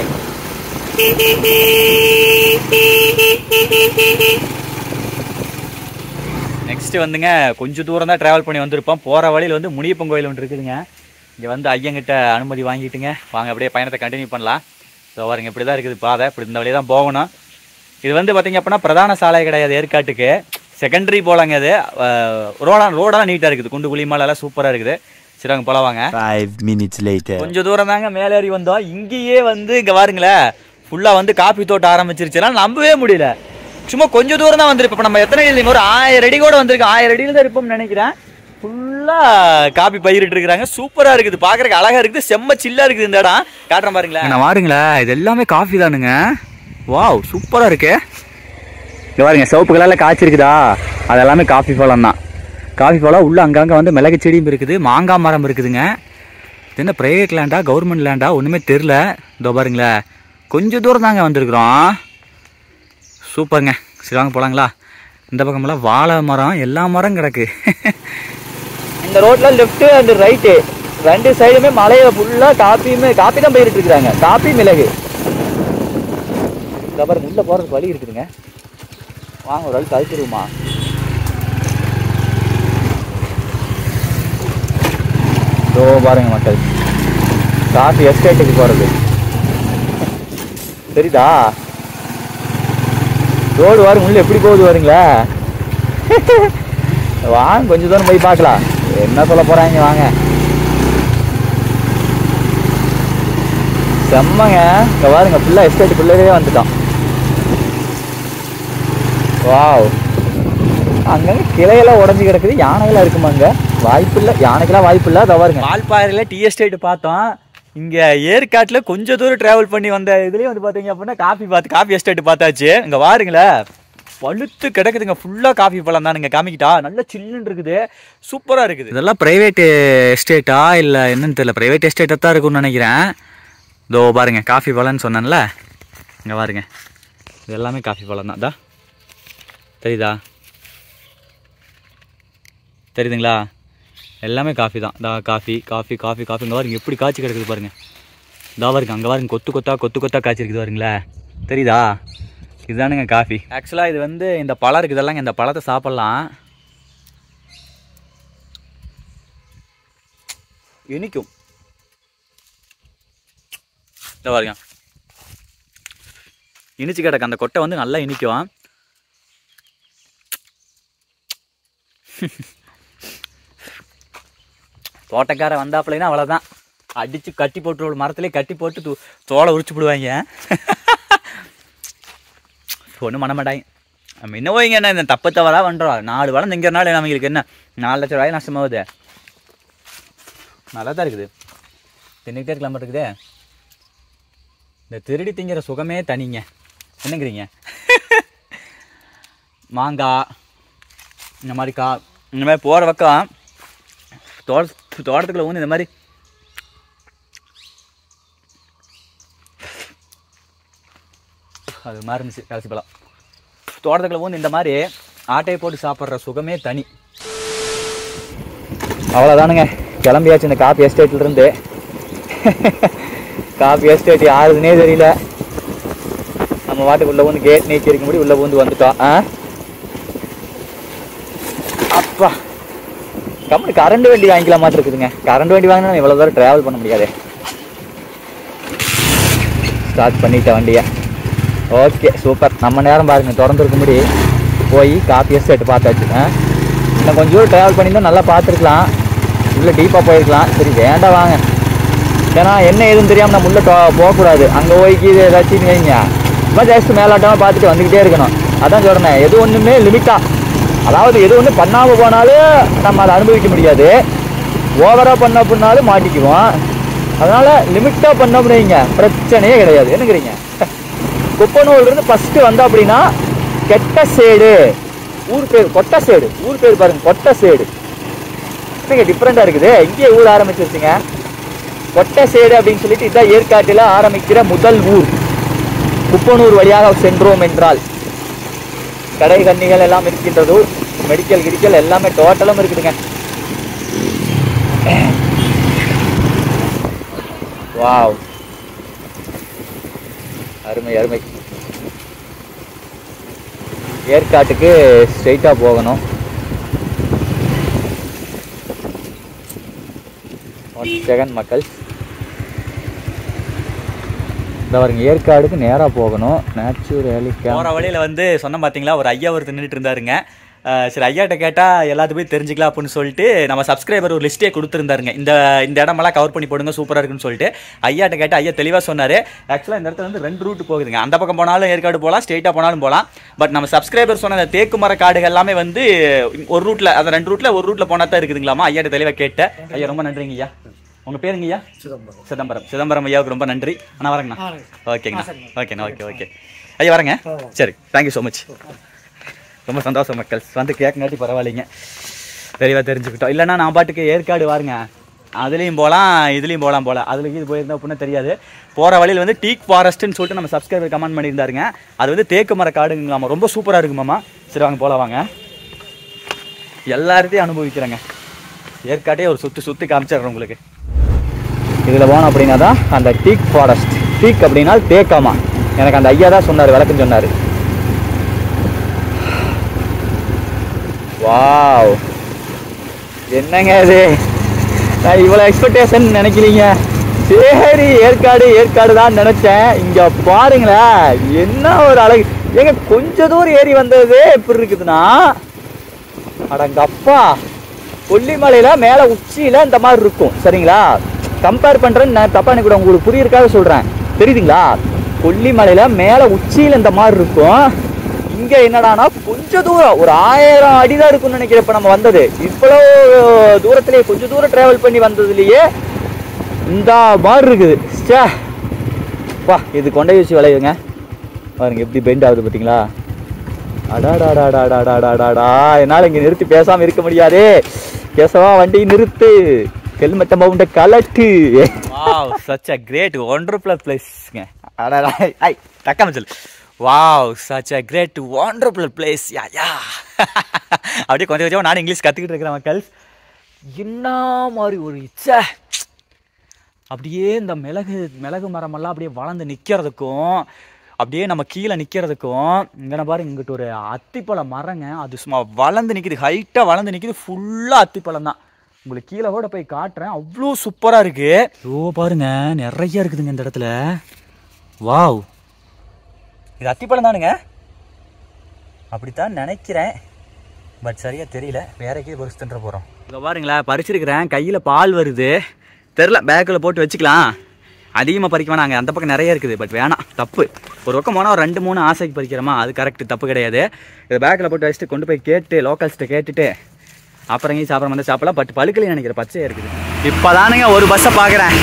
நெக்ஸ்ட் வந்துங்க கொஞ்சம் தூரம் தான் ட்ராவல் பண்ணி வந்திருப்போம் போகிற வழியில் வந்து முனியப்பன் கோயில் ஒன்று இருக்குதுங்க இங்கே வந்து ஐயங்கிட்ட அனுமதி வாங்கிட்டுங்க வாங்க அப்படியே பயணத்தை கண்டினியூ பண்ணலாம் ஸோ பாருங்க இப்படி தான் இருக்குது பாதை இப்படி இந்த வழியாக தான் போகணும் இது வந்து பார்த்தீங்க அப்படின்னா பிரதான சாலை கிடையாது ஏற்காட்டுக்கு செகண்டரி போலாங்க அது ரோடெல்லாம் ரோடெல்லாம் நீட்டாக இருக்குது குண்டு குழி எல்லாம் சூப்பராக இருக்குது சரி அங்கே போலாம் வாங்க Five minutes later. கொஞ்சம் தூரம் தாங்க மேலேறி வந்தோம் இங்கேயே வந்து இங்க பாருங்களேன் ஃபுல்லா வந்து காப்பி தோட்டம் ஆரம்பிச்சிருச்சுலாம் நம்பவே முடியல சும்மா கொஞ்சம் தூரம் தான் வந்திருப்போம் இப்ப நம்ம எத்தனை அடி ஒரு ஆயிரம் அடி கூட வந்திருக்கு ஆயிரம் அடியில தான் இருப்போம்னு நினைக்கிறேன் ஃபுல்லா காப்பி பயிரிட்டு இருக்கிறாங்க சூப்பரா இருக்குது பாக்குறதுக்கு அழகா இருக்குது செம்ம சில்லா இருக்குது இந்த இடம் காட்டுறேன் பாருங்களேன் நான் பாருங்களேன் இது எல்லாமே காஃபி தானுங்க வாவ் சூப்பரா இருக்கு இங்க பாருங்க சிவப்பு கலர்ல காய்ச்சிருக்குதா அது எல்லாமே காஃபி பழம் தான் காஃபி பழம் உள்ள அங்கங்க வந்து மிளகு செடியும் இருக்குது மாங்காய் மரம் இருக்குதுங்க இது என்ன ப்ரைவேட் லேண்டா கவர்மெண்ட் லேண்டா ஒன்றுமே தெரில இதோ பாருங்களேன் கொஞ்சம் தூரம் தாங்க வந்திருக்கிறோம் சூப்பருங்க சரி வாங்க போலாங்களா இந்த பக்கமெல்லாம் வாழை மரம் எல்லா மரம் கிடக்கு இந்த ரோட்ல லெஃப்ட் அண்ட் ரைட்டு ரெண்டு சைடுமே மலையில ஃபுல்லா காப்பியுமே காப்பி தான் பயிரிட்டு இருக்கிறாங்க காப்பி மிளகு இந்த பாருங்க உள்ள போறதுக்கு வழி இருக்குதுங்க வாங்க ஒரு ஆள் கழிச்சிருவோமா இதோ பாருங்க மக்கள் காஃபி எஸ்டேட்டுக்கு போறது தெரியுதா ரோடு வாருங்க உள்ள எப்படி போகுது பாருங்களே வாங்க கொஞ்சம் தூரம் போய் பார்க்கலாம் என்ன சொல்ல போறாங்க வாங்க செம்மங்க இங்க பாருங்க ஃபுல்லா எஸ்டேட் பிள்ளையே வந்துட்டோம் வாவ் அங்கங்க கிளையெல்லாம் உடஞ்சி கிடக்குது யானைகளாம் இருக்குமாங்க வாய்ப்பு இல்லை யானைக்கெல்லாம் வாய்ப்பு இல்லை அதை பாருங்க வால்பாறையில் டீ எஸ்டேட் பார்த்தோம் இங்க ஏற்காட்டுல கொஞ்சம் தூரம் டிராவல் பண்ணி வந்த இதுலயும் வந்து பாத்தீங்க அப்படின்னா காஃபி பார்த்து காஃபி எஸ்டேட் பார்த்தாச்சு இங்க பாருங்களேன் பழுத்து கிடக்குதுங்க ஃபுல்லா காஃபி பழம் தானுங்க காமிக்கிட்டா நல்ல சில்லுன்னு இருக்குது சூப்பரா இருக்குது இதெல்லாம் பிரைவேட் எஸ்டேட்டா இல்ல என்னன்னு தெரியல பிரைவேட் எஸ்டேட்டா தான் இருக்கும்னு நினைக்கிறேன் இதோ பாருங்க காஃபி பழம்னு சொன்னேன்ல இங்க பாருங்க இது எல்லாமே காஃபி பழம் தான் இதா. தெரியுதா தெரியுதுங்களா எல்லாமே காஃபி தான் தா காஃபி காஃபி காஃபி காஃபி இங்கே பாருங்க எப்படி காய்ச்சி கிடக்குது பாருங்க இதா பாருங்க அங்கே பாருங்க கொத்து கொத்தா கொத்து கொத்தா காய்ச்சிருக்குது பாருங்களே தெரியுதா இதுதானுங்க காஃபி ஆக்சுவலாக இது வந்து இந்த பழம் இருக்குதெல்லாம் இந்த பழத்தை சாப்பிட்லாம் இனிக்கும் இந்த பாருங்க இனிச்சு கிடக்கு அந்த கொட்டை வந்து நல்லா இனிக்கும் தோட்டக்காரன் வந்தாப்புலனா அவ்வளோதான் அடிச்சு கட்டி போட்டு ஒரு மரத்துலேயே கட்டி போட்டு தூ தோலை உரிச்சு விடுவாங்க ஒன்றும் பண்ண மாட்டாங்க நம்ம என்ன போய்ங்க என்ன இந்த தப்பு தவறாக பண்ணுறோம் நாலு வளம் திங்கிறனால நம்மளுக்கு என்ன நாலு லட்ச ரூபாய் நஷ்டமாகுது நல்லா தான் இருக்குது தின்னுக்கிட்டே இருக்கலாம் இருக்குதே இந்த திருடி திங்கிற சுகமே தனிங்க என்னங்கிறீங்க மாங்காய் இந்த மாதிரி கா இந்த மாதிரி போகிற பக்கம் தோட்ட தோட்டத்துக்குள்ள வந்து இந்த மாதிரி அது மாதிரி இருந்துச்சு கடைசி பழம் தோட்டத்துக்குள்ள வந்து இந்த மாதிரி ஆட்டையை போட்டு சாப்பிட்ற சுகமே தனி அவ்வளோதானுங்க கிளம்பியாச்சு இந்த காப்பி எஸ்டேட்ல இருந்து காப்பி எஸ்டேட் யாருதுன்னே தெரியல நம்ம வாட்டுக்குள்ள வந்து கேட் நீக்கி இருக்க முடி உள்ள வந்து வந்துட்டோம் ஆ அப்பா கம்பெனி கரண்ட் வண்டி வாங்கிக்கலாம் மாட்டு இருக்குதுங்க கரண்ட் வண்டி வாங்கினா நம்ம இவ்வளோ தூரம் ட்ராவல் பண்ண முடியாதே ஸ்டார்ட் பண்ணிட்டேன் வண்டியை ஓகே சூப்பர் நம்ம நேரம் பாருங்க திறந்துருக்க முடி போய் காப்பி எஸ்டேட் பார்த்தாச்சு ஆ இன்னும் கொஞ்சம் தூரம் ட்ராவல் பண்ணியிருந்தா நல்லா பார்த்துருக்கலாம் உள்ள டீப்பாக போயிருக்கலாம் சரி வேண்டாம் வாங்க ஏன்னா என்ன ஏதுன்னு தெரியாமல் நம்ம உள்ள டோ- போகக்கூடாது அங்கே போய்க்கு இது ஏதாச்சும் வைங்க சும்மா ஜஸ்ட் மேலாட்டமாக பார்த்துட்டு வந்துக்கிட்டே இருக்கணும் அதான் சொல்கிறேன் எது ஒன்றுமே லிமிட்டாக அதாவது எது ஒன்று பண்ணாமல் போனாலும் நம்ம அதை அனுபவிக்க முடியாது ஓவராக பண்ண அப்படின்னாலும் மாட்டிக்குவோம் அதனால் லிமிட்டாக பண்ண முடியுங்க பிரச்சனையே கிடையாது என்னங்கிறீங்க குப்பனூர்லேருந்து ஃபஸ்ட்டு வந்தோம் அப்படின்னா கெட்ட சேடு ஊர் பேர் கொட்ட சேடு ஊர் பேர் பாருங்க கொட்ட சேடு என்னங்க டிஃப்ரெண்டாக இருக்குது இங்கேயே ஊர் ஆரம்பிச்சிருச்சுங்க கொட்ட சேடு அப்படின்னு சொல்லிட்டு இதான் ஏற்காட்டில் ஆரம்பிக்கிற முதல் ஊர் குப்பனூர் வழியாக சென்றோம் என்றால் கடை கன்னிகள் எல்லாம் இருக்கின்றது மெடிக்கல் கிடிக்கல் எல்லாமே டோட்டலும் இருக்குதுங்க வாவ் அருமை அருமை ஏற்காட்டுக்கு ஸ்ட்ரெயிட்டாக போகணும் ஒன் செகண்ட் மக்கள் இந்த பாருங்க ஏற்காடுக்கு நேராக போகணும் நேச்சுரலி போகிற வழியில் வந்து சொன்ன பார்த்தீங்களா ஒரு ஐயா ஒருத்தர் நின்றுட்டு இருந்தாருங்க அஹ் சரி ஐயாட்ட கேட்டால் எல்லாத்துக்கும் தெரிஞ்சுக்கலாம் அப்படின்னு சொல்லிட்டு நம்ம சப்ஸ்கிரைபர் ஒரு லிஸ்ட்டே கொடுத்துருந்தாருங்க இந்த இந்த இடமெல்லாம் கவர் பண்ணி போடுங்க சூப்பராக இருக்குன்னு சொல்லிட்டு ஐயாட்ட கேட்டால் ஐயா தெளிவாக சொன்னார் ஆக்சுவலாக இந்த இடத்துல வந்து ரெண்டு ரூட் போகுதுங்க அந்த பக்கம் போனாலும் ஏற்காடு போகலாம் ஸ்ட்ரெயிட்டாக போனாலும் போகலாம் பட் நம்ம சப்ஸ்கிரைபர் சொன்ன அந்த தேக்கு மர காடுகள் எல்லாமே வந்து ஒரு ரூட்டில் அந்த ரெண்டு ரூட்டில் ஒரு ரூட்டில் போனால் தான் இருக்குதுங்களாமா ஐயாட்ட தெளிவாக கேட்டேன் ஐயா ரொம்ப நன்றிங்க ஐயா உங்கள் பேருங்க ஐயா சிதம்பரம் சிதம்பரம் ஐயாவுக்கு ரொம்ப நன்றி அண்ணா வரேங்கண்ணா ஓகேங்கண்ணா ஓகேண்ணா ஓகே ஓகே ஐயா வரேங்க சரி தேங்க்யூ ஸோ மச் ரொம்ப சந்தோஷம் மக்கள் வந்து கேட்கங்காட்டி பரவாயில்லைங்க தெளிவாக தெரிஞ்சுக்கிட்டோம் இல்லைன்னா நான் பாட்டுக்கு ஏற்காடு வாருங்க அதுலேயும் போகலாம் இதுலேயும் போகலாம் போல அதில் இது போயிருந்தா அப்படின்னா தெரியாது போகிற வழியில் வந்து டீக் ஃபாரஸ்ட்னு சொல்லிட்டு நம்ம சப்ஸ்கிரைபர் கமெண்ட் பண்ணியிருந்தாருங்க அது வந்து தேக்கு மர காடுங்களாமா ரொம்ப சூப்பராக இருக்குமாம்மா சரி வாங்க போகலாம் வாங்க எல்லாத்தையும் அனுபவிக்கிறேங்க ஏற்காட்டே ஒரு சுற்றி சுற்றி காமிச்சிடுறேன் உங்களுக்கு இதில் போனோம் அப்படின்னா தான் அந்த டீக் ஃபாரஸ்ட் டீக் அப்படின்னா தேக்காமா எனக்கு அந்த ஐயா தான் சொன்னார் விளக்கம் சொன்னார் வாவ் என்னங்க இது நான் இவ்வளோ எக்ஸ்பெக்டேஷன் நினைக்கிறீங்க சரி ஏற்காடு ஏற்காடு தான் நினைச்சேன் இங்க பாருங்களேன் என்ன ஒரு அழகு ஏங்க கொஞ்ச தூரம் ஏறி வந்தது எப்படி இருக்குதுன்னா அடங்கப்பா கொல்லிமலையில மேல உச்சியில இந்த மாதிரி இருக்கும் சரிங்களா கம்பேர் பண்றேன்னு நான் தப்பா எனக்கு உங்களுக்கு புரியிருக்காக சொல்றேன் தெரியுதுங்களா கொல்லிமலையில மேல உச்சியில இந்த மாதிரி இருக்கும் இங்க என்னடானா கொஞ்ச தூரம் ஒரு ஆயிரம் அடி தான் இருக்கும்னு நினைக்கிறேன் இப்ப நம்ம வந்தது இவ்வளோ தூரத்திலேயே கொஞ்ச தூரம் டிராவல் பண்ணி வந்ததுலயே இந்த மாதிரி இருக்குது ச்சே வா இது கொண்டை வச்சு விளையுங்க பாருங்க எப்படி பெண்ட் ஆகுது பார்த்தீங்களா அடாடாடாடாடாடாடாடா என்னால் இங்கே நிறுத்தி பேசாமல் இருக்க முடியாதே கேசவா வண்டி நிறுத்து ஹெல்மெட்டை மவுண்ட கலட்டு wow such a great wonderful பிளேஸ்ங்க அடாடா ஐ தக்காம சொல்லு wow such a great wonderful place yeah yeah அப்படியே கொஞ்சம் கொஞ்சம் நானும் இங்கிலீஷ் கற்றுக்கிட்டு இருக்கிறேன் மக்கள் என்ன மாதிரி ஒரு இச்சை அப்படியே இந்த மிளகு மிளகு மரமெல்லாம் அப்படியே வளர்ந்து நிற்கிறதுக்கும் அப்படியே நம்ம கீழே நிற்கிறதுக்கும் இங்கே பாருங்க இங்கிட்ட ஒரு அத்திப்பழம் மரங்க அது சும்மா வளர்ந்து நிற்கிது ஹைட்டாக வளர்ந்து நிற்கிது ஃபுல்லாக அத்திப்பழம் தான் உங்களுக்கு கீழே கூட போய் காட்டுறேன் அவ்வளோ சூப்பராக இருக்கு ஓ பாருங்க நிறைய இருக்குதுங்க இந்த இடத்துல வாவ் இது அத்திப்பழம் தானுங்க அப்படித்தான் நினைக்கிறேன் பட் சரியாக தெரியல வேற கீழே பறிச்சு தின்ற போகிறோம் இங்கே பாருங்களேன் பறிச்சிருக்கிறேன் கையில் பால் வருது தெரில பேக்கில் போட்டு வச்சுக்கலாம் அதிகமாக பறிக்க வேணாங்க அந்த பக்கம் நிறைய இருக்குது பட் வேணாம் தப்பு ஒரு பக்கம் போனால் ஒரு ரெண்டு மூணு ஆசைக்கு பறிக்கிறோமா அது கரெக்ட் தப்பு கிடையாது இதை பேக்கில் போட்டு வச்சுட்டு கொண்டு போய் கேட்டு லோக்கல்ஸ்கிட்ட கேட்டுட்டு அப்புறம் எங்கேயும் சாப்பிட வந்து சாப்பிடலாம் பட் பழுக்கலையும் நினைக்கிறேன் பச்சையா இருக்குது இப்போதானுங்க ஒரு பஸ்ஸை பார்க்குறேன்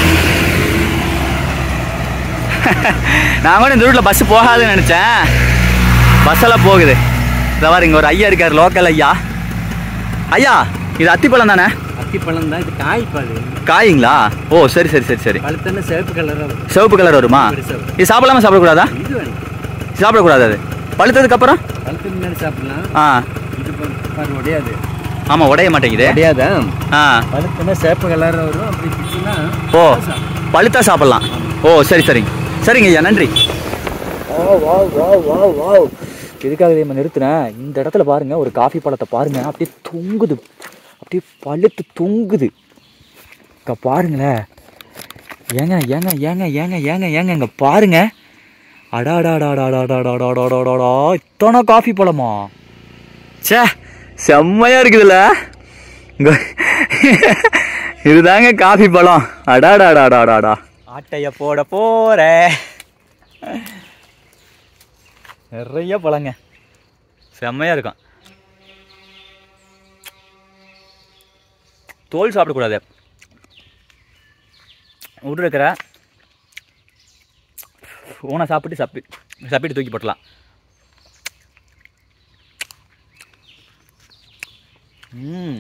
நான் கூட இந்த ரூட்டில் பஸ் போகாதுன்னு நினச்சேன் பஸ்ஸெல்லாம் போகுது இதை பாரு இங்கே ஒரு ஐயா இருக்கார் லோக்கல் ஐயா ஐயா இது அத்திப்பழம் தானே அத்திப்பழம் தான் இது காய்ப்பாடு காய்ங்களா ஓ சரி சரி சரி சரி பழுத்தன சிவப்பு கலராக சிவப்பு கலர் வருமா பெருசா வரும். இது சாப்பிடாம சாப்பிடக்கூடாதா இது வேணும் சாப்பிடக்கூடாது அது பழுத்ததுக்கு அப்புறம் பழுத்து முன்னாடி சாப்பிடலாம் ஆ இது பா- பாரு உடையாது ஆமாம் உடைய மாட்டேங்குது உடையாதா ஆ பழுத்தன சிவப்பு கலராக வரும் அப்படி பிச்சுன்னா ஓ பழுத்தா சாப்பிடலாம் ஓ சரி சரிங்க சரிங்க ஐயா நன்றி ஓ வா வா வா வா எதுக்காக இதை நிறுத்தினேன் இந்த இடத்துல பாருங்க ஒரு காஃபி பழத்தை பாருங்க அப்படியே தொங்குது அப்படியே பழுத்து தொங்குது இங்க பாருங்களேன் ஏங்க ஏங்க ஏங்க ஏங்க ஏங்க ஏங்க இங்க பாருங்க அடாடாடாடாடாடாடாடாடாடா இத்தனை காஃபி பழமா ச்சே செம்மையா இருக்குதுல்ல இங்க இதுதாங்க காஃபி பழம் அடாடாடாடாடாடா ஆட்டைய போட போறேன் நிறைய பழங்க செம்மையா இருக்கும் தோல் சாப்பிடக்கூடாது உள்ள இருக்கிற ஊனை சாப்பிட்டு சப்பி சப்பிட்டு தூக்கி போட்டலாம் ம்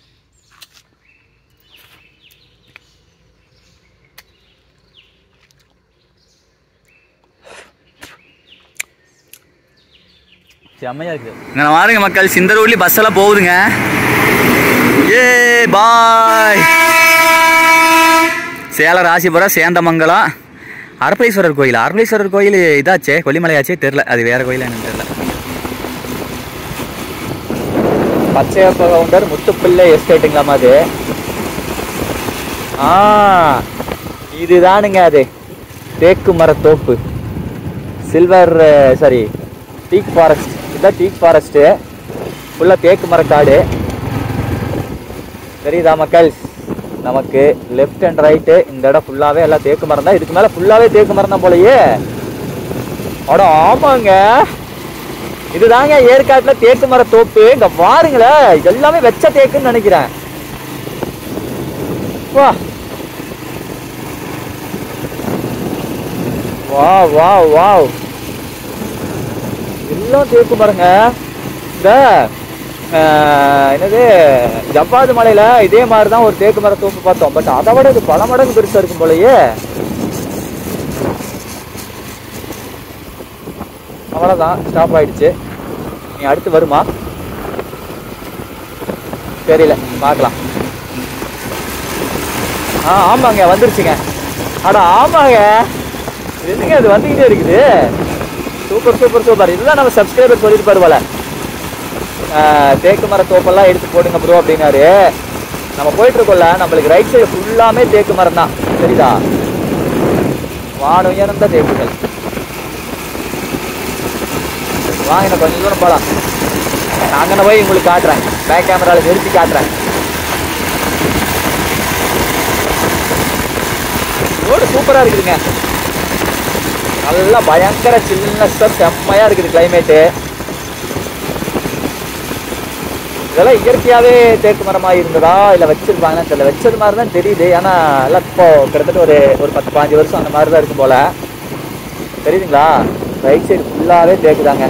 செம்மையா இருக்குது இங்கே பாருங்க மக்கள் சிந்தரூர்லி பஸ் எல்லாம் போகுதுங்க ஏ பாய் சேலம் ராசிபுரம் சேந்தமங்கலம் அரப்பளீஸ்வரர் கோயில் அரப்பளீஸ்வரர் கோயில் இதாச்சே கொல்லிமலையாச்சே தெரில அது வேற கோயில் என்னன்னு தெரில பச்சையப்ப கவுண்டர் முத்துப்பிள்ளை எஸ்டேட்டுங்களாமா அது ஆ இதுதானுங்க அது தேக்கு மரத்தோப்பு சில்வர் சாரி டீக் ஃபாரஸ்ட் இதுதான் டீக் ஃபாரஸ்ட்டு ஃபுல்லாக தேக்கு மரக்காடு தெரியுதா மக்கள் நமக்கு லெஃப்ட் அண்ட் ரைட்டு இந்த இடம் ஃபுல்லாகவே எல்லாம் தேக்கு மரம் தான் இதுக்கு மேலே ஃபுல்லாகவே தேக்கு மரம் தான் போலயே அட ஆமாங்க இதுதாங்க ஏற்காட்டுல தேக்கு மர தோப்பு இங்க பாருங்களேன் இது எல்லாமே வெச்ச தேக்குன்னு நினைக்கிறேன் வா வா வா வாவ் எல்லாம் தேக்கு மரங்க இந்த ஆஹ், என்னது ஜவ்வாது மலையில இதே மாதிரி தான் ஒரு தேக்கு மர தோப்பு பார்த்தோம் பட் அதை விட இது பல மடங்கு பெருசா இருக்கும் போலயே அவ்வளோதான் ஸ்டாப் ஆயிடுச்சு நீ அடுத்து வருமா தெரியல பார்க்கலாம் ஆ ஆமாங்க வந்துருச்சுங்க அட ஆமாங்க என்னங்க அது வந்துக்கிட்டே இருக்குது சூப்பர் சூப்பர் சூப்பர் இதுதான் நம்ம சப்ஸ்கிரைபர் சொல்லியிருப்பாரு போல ஆ, தேக்கு மர தோப்பெல்லாம் எடுத்து போடுங்க ப்ரோ அப்படின்னாரு நம்ம போயிட்டு இருக்கோம்ல நம்மளுக்கு ரைட் சைடு ஃபுல்லாமே தேக்கு மரம் தான் சரிதா வானம் உயர்ந்த தேக்குகள் வாங்க இன்னும் கொஞ்சம் தூரம் போகலாம் நான் அங்கே போய் உங்களுக்கு காட்டுறேன் பேக் கேமராவில் நிறுத்தி காட்டுறேன் ரோடு சூப்பராக இருக்குதுங்க நல்லா பயங்கர சில்னஸ்ஸாக செம்மையாக இருக்குது கிளைமேட்டு இதெல்லாம் இயற்கையாகவே தேக்கு மரமாக இருந்ததா இல்லை வச்சிருப்பாங்கன்னு தெரியல வச்சது மாதிரி தான் தெரியுது ஏன்னா எல்லாம் இப்போ கிட்டத்தட்ட ஒரு ஒரு பத்து பாஞ்சு வருஷம் அந்த மாதிரி தான் இருக்கும் போல தெரியுதுங்களா ரைட் சைடு ஃபுல்லாகவே தேக்கு தாங்க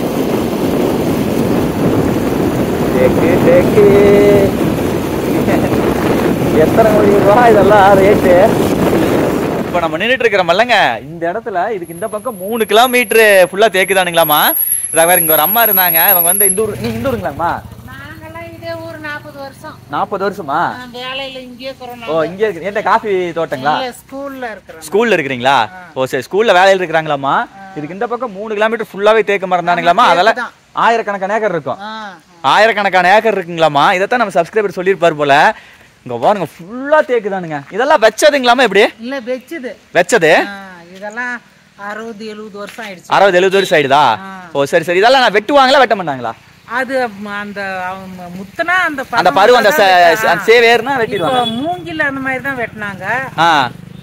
தேக்கு தேக்கு எத்தனை கோடி ரூபா இதெல்லாம் ரேட்டு இப்போ நம்ம நின்றுட்டு இருக்கிறோமல்லங்க இந்த இடத்துல இதுக்கு இந்த பக்கம் மூணு கிலோமீட்டர் ஃபுல்லாக தேக்குதானுங்களாமா இதாக வேற இங்கே ஒரு அம்மா இருந்தாங்க அவங்க வந்து இந்த ஊர் நீ இந்த ஊருங்களாம்மா நாங்கெல்லாம் இதே ஊர் நாற்பது வருஷம் நாற்பது வருஷமா நான் வேலையில இங்கே இருக்கிறோம் ஓ இங்கே இருக்கு என்ன காஃபி தோட்டங்களா நாங்க ஸ்கூல்ல இருக்கிறோம் ஸ்கூல்ல இருக்கிறீங்களா ஓ சரி ஸ்கூல்ல வேலையில் இருக்கிறாங்களாமா இதுக்கு இந்த பக்கம் மூணு கிலோமீட்டர் ஃபுல்லாவே தேக்கு மரம் தானுங்களாமா அதெல்லாம் ஆயிரக்கணக்கான ஏக்கர் இருக்கும் ஆ ஆயிரக்கணக்கான ஏக்கர் இருக்குங்களாமா இதைத்தான் நம்ம சப்ஸ்கிரைபர் சொல்லியிருப்பாரு போல இங்க பாருங்க ஃபுல்லா தேக்கு தானுங்க இதெல்லாம் வச்சதுங்களாமா எப்படி இல்ல வெச்சுது வச்சது ஆ, இதெல்லாம் அறுபது எழுபது வருஷம் ஆயிடுச்சு அறுபது எழுபது வருஷம் ஆயிடுதா ஓ சரி சரி இதெல்லாம் நான் வெட்டுவாங்களா வெட்ட மாட்டாங்களா அது ம- அந்த அவங்க முத்துனா அந்த அந்த பருவம் அந்த தான் வெட்டா- சே- அந்த சேவேர்னா இப்போ வெட்டிடுவாங்க மூங்கில் அந்த மாதிரி தான் வெட்டினாங்க ஆ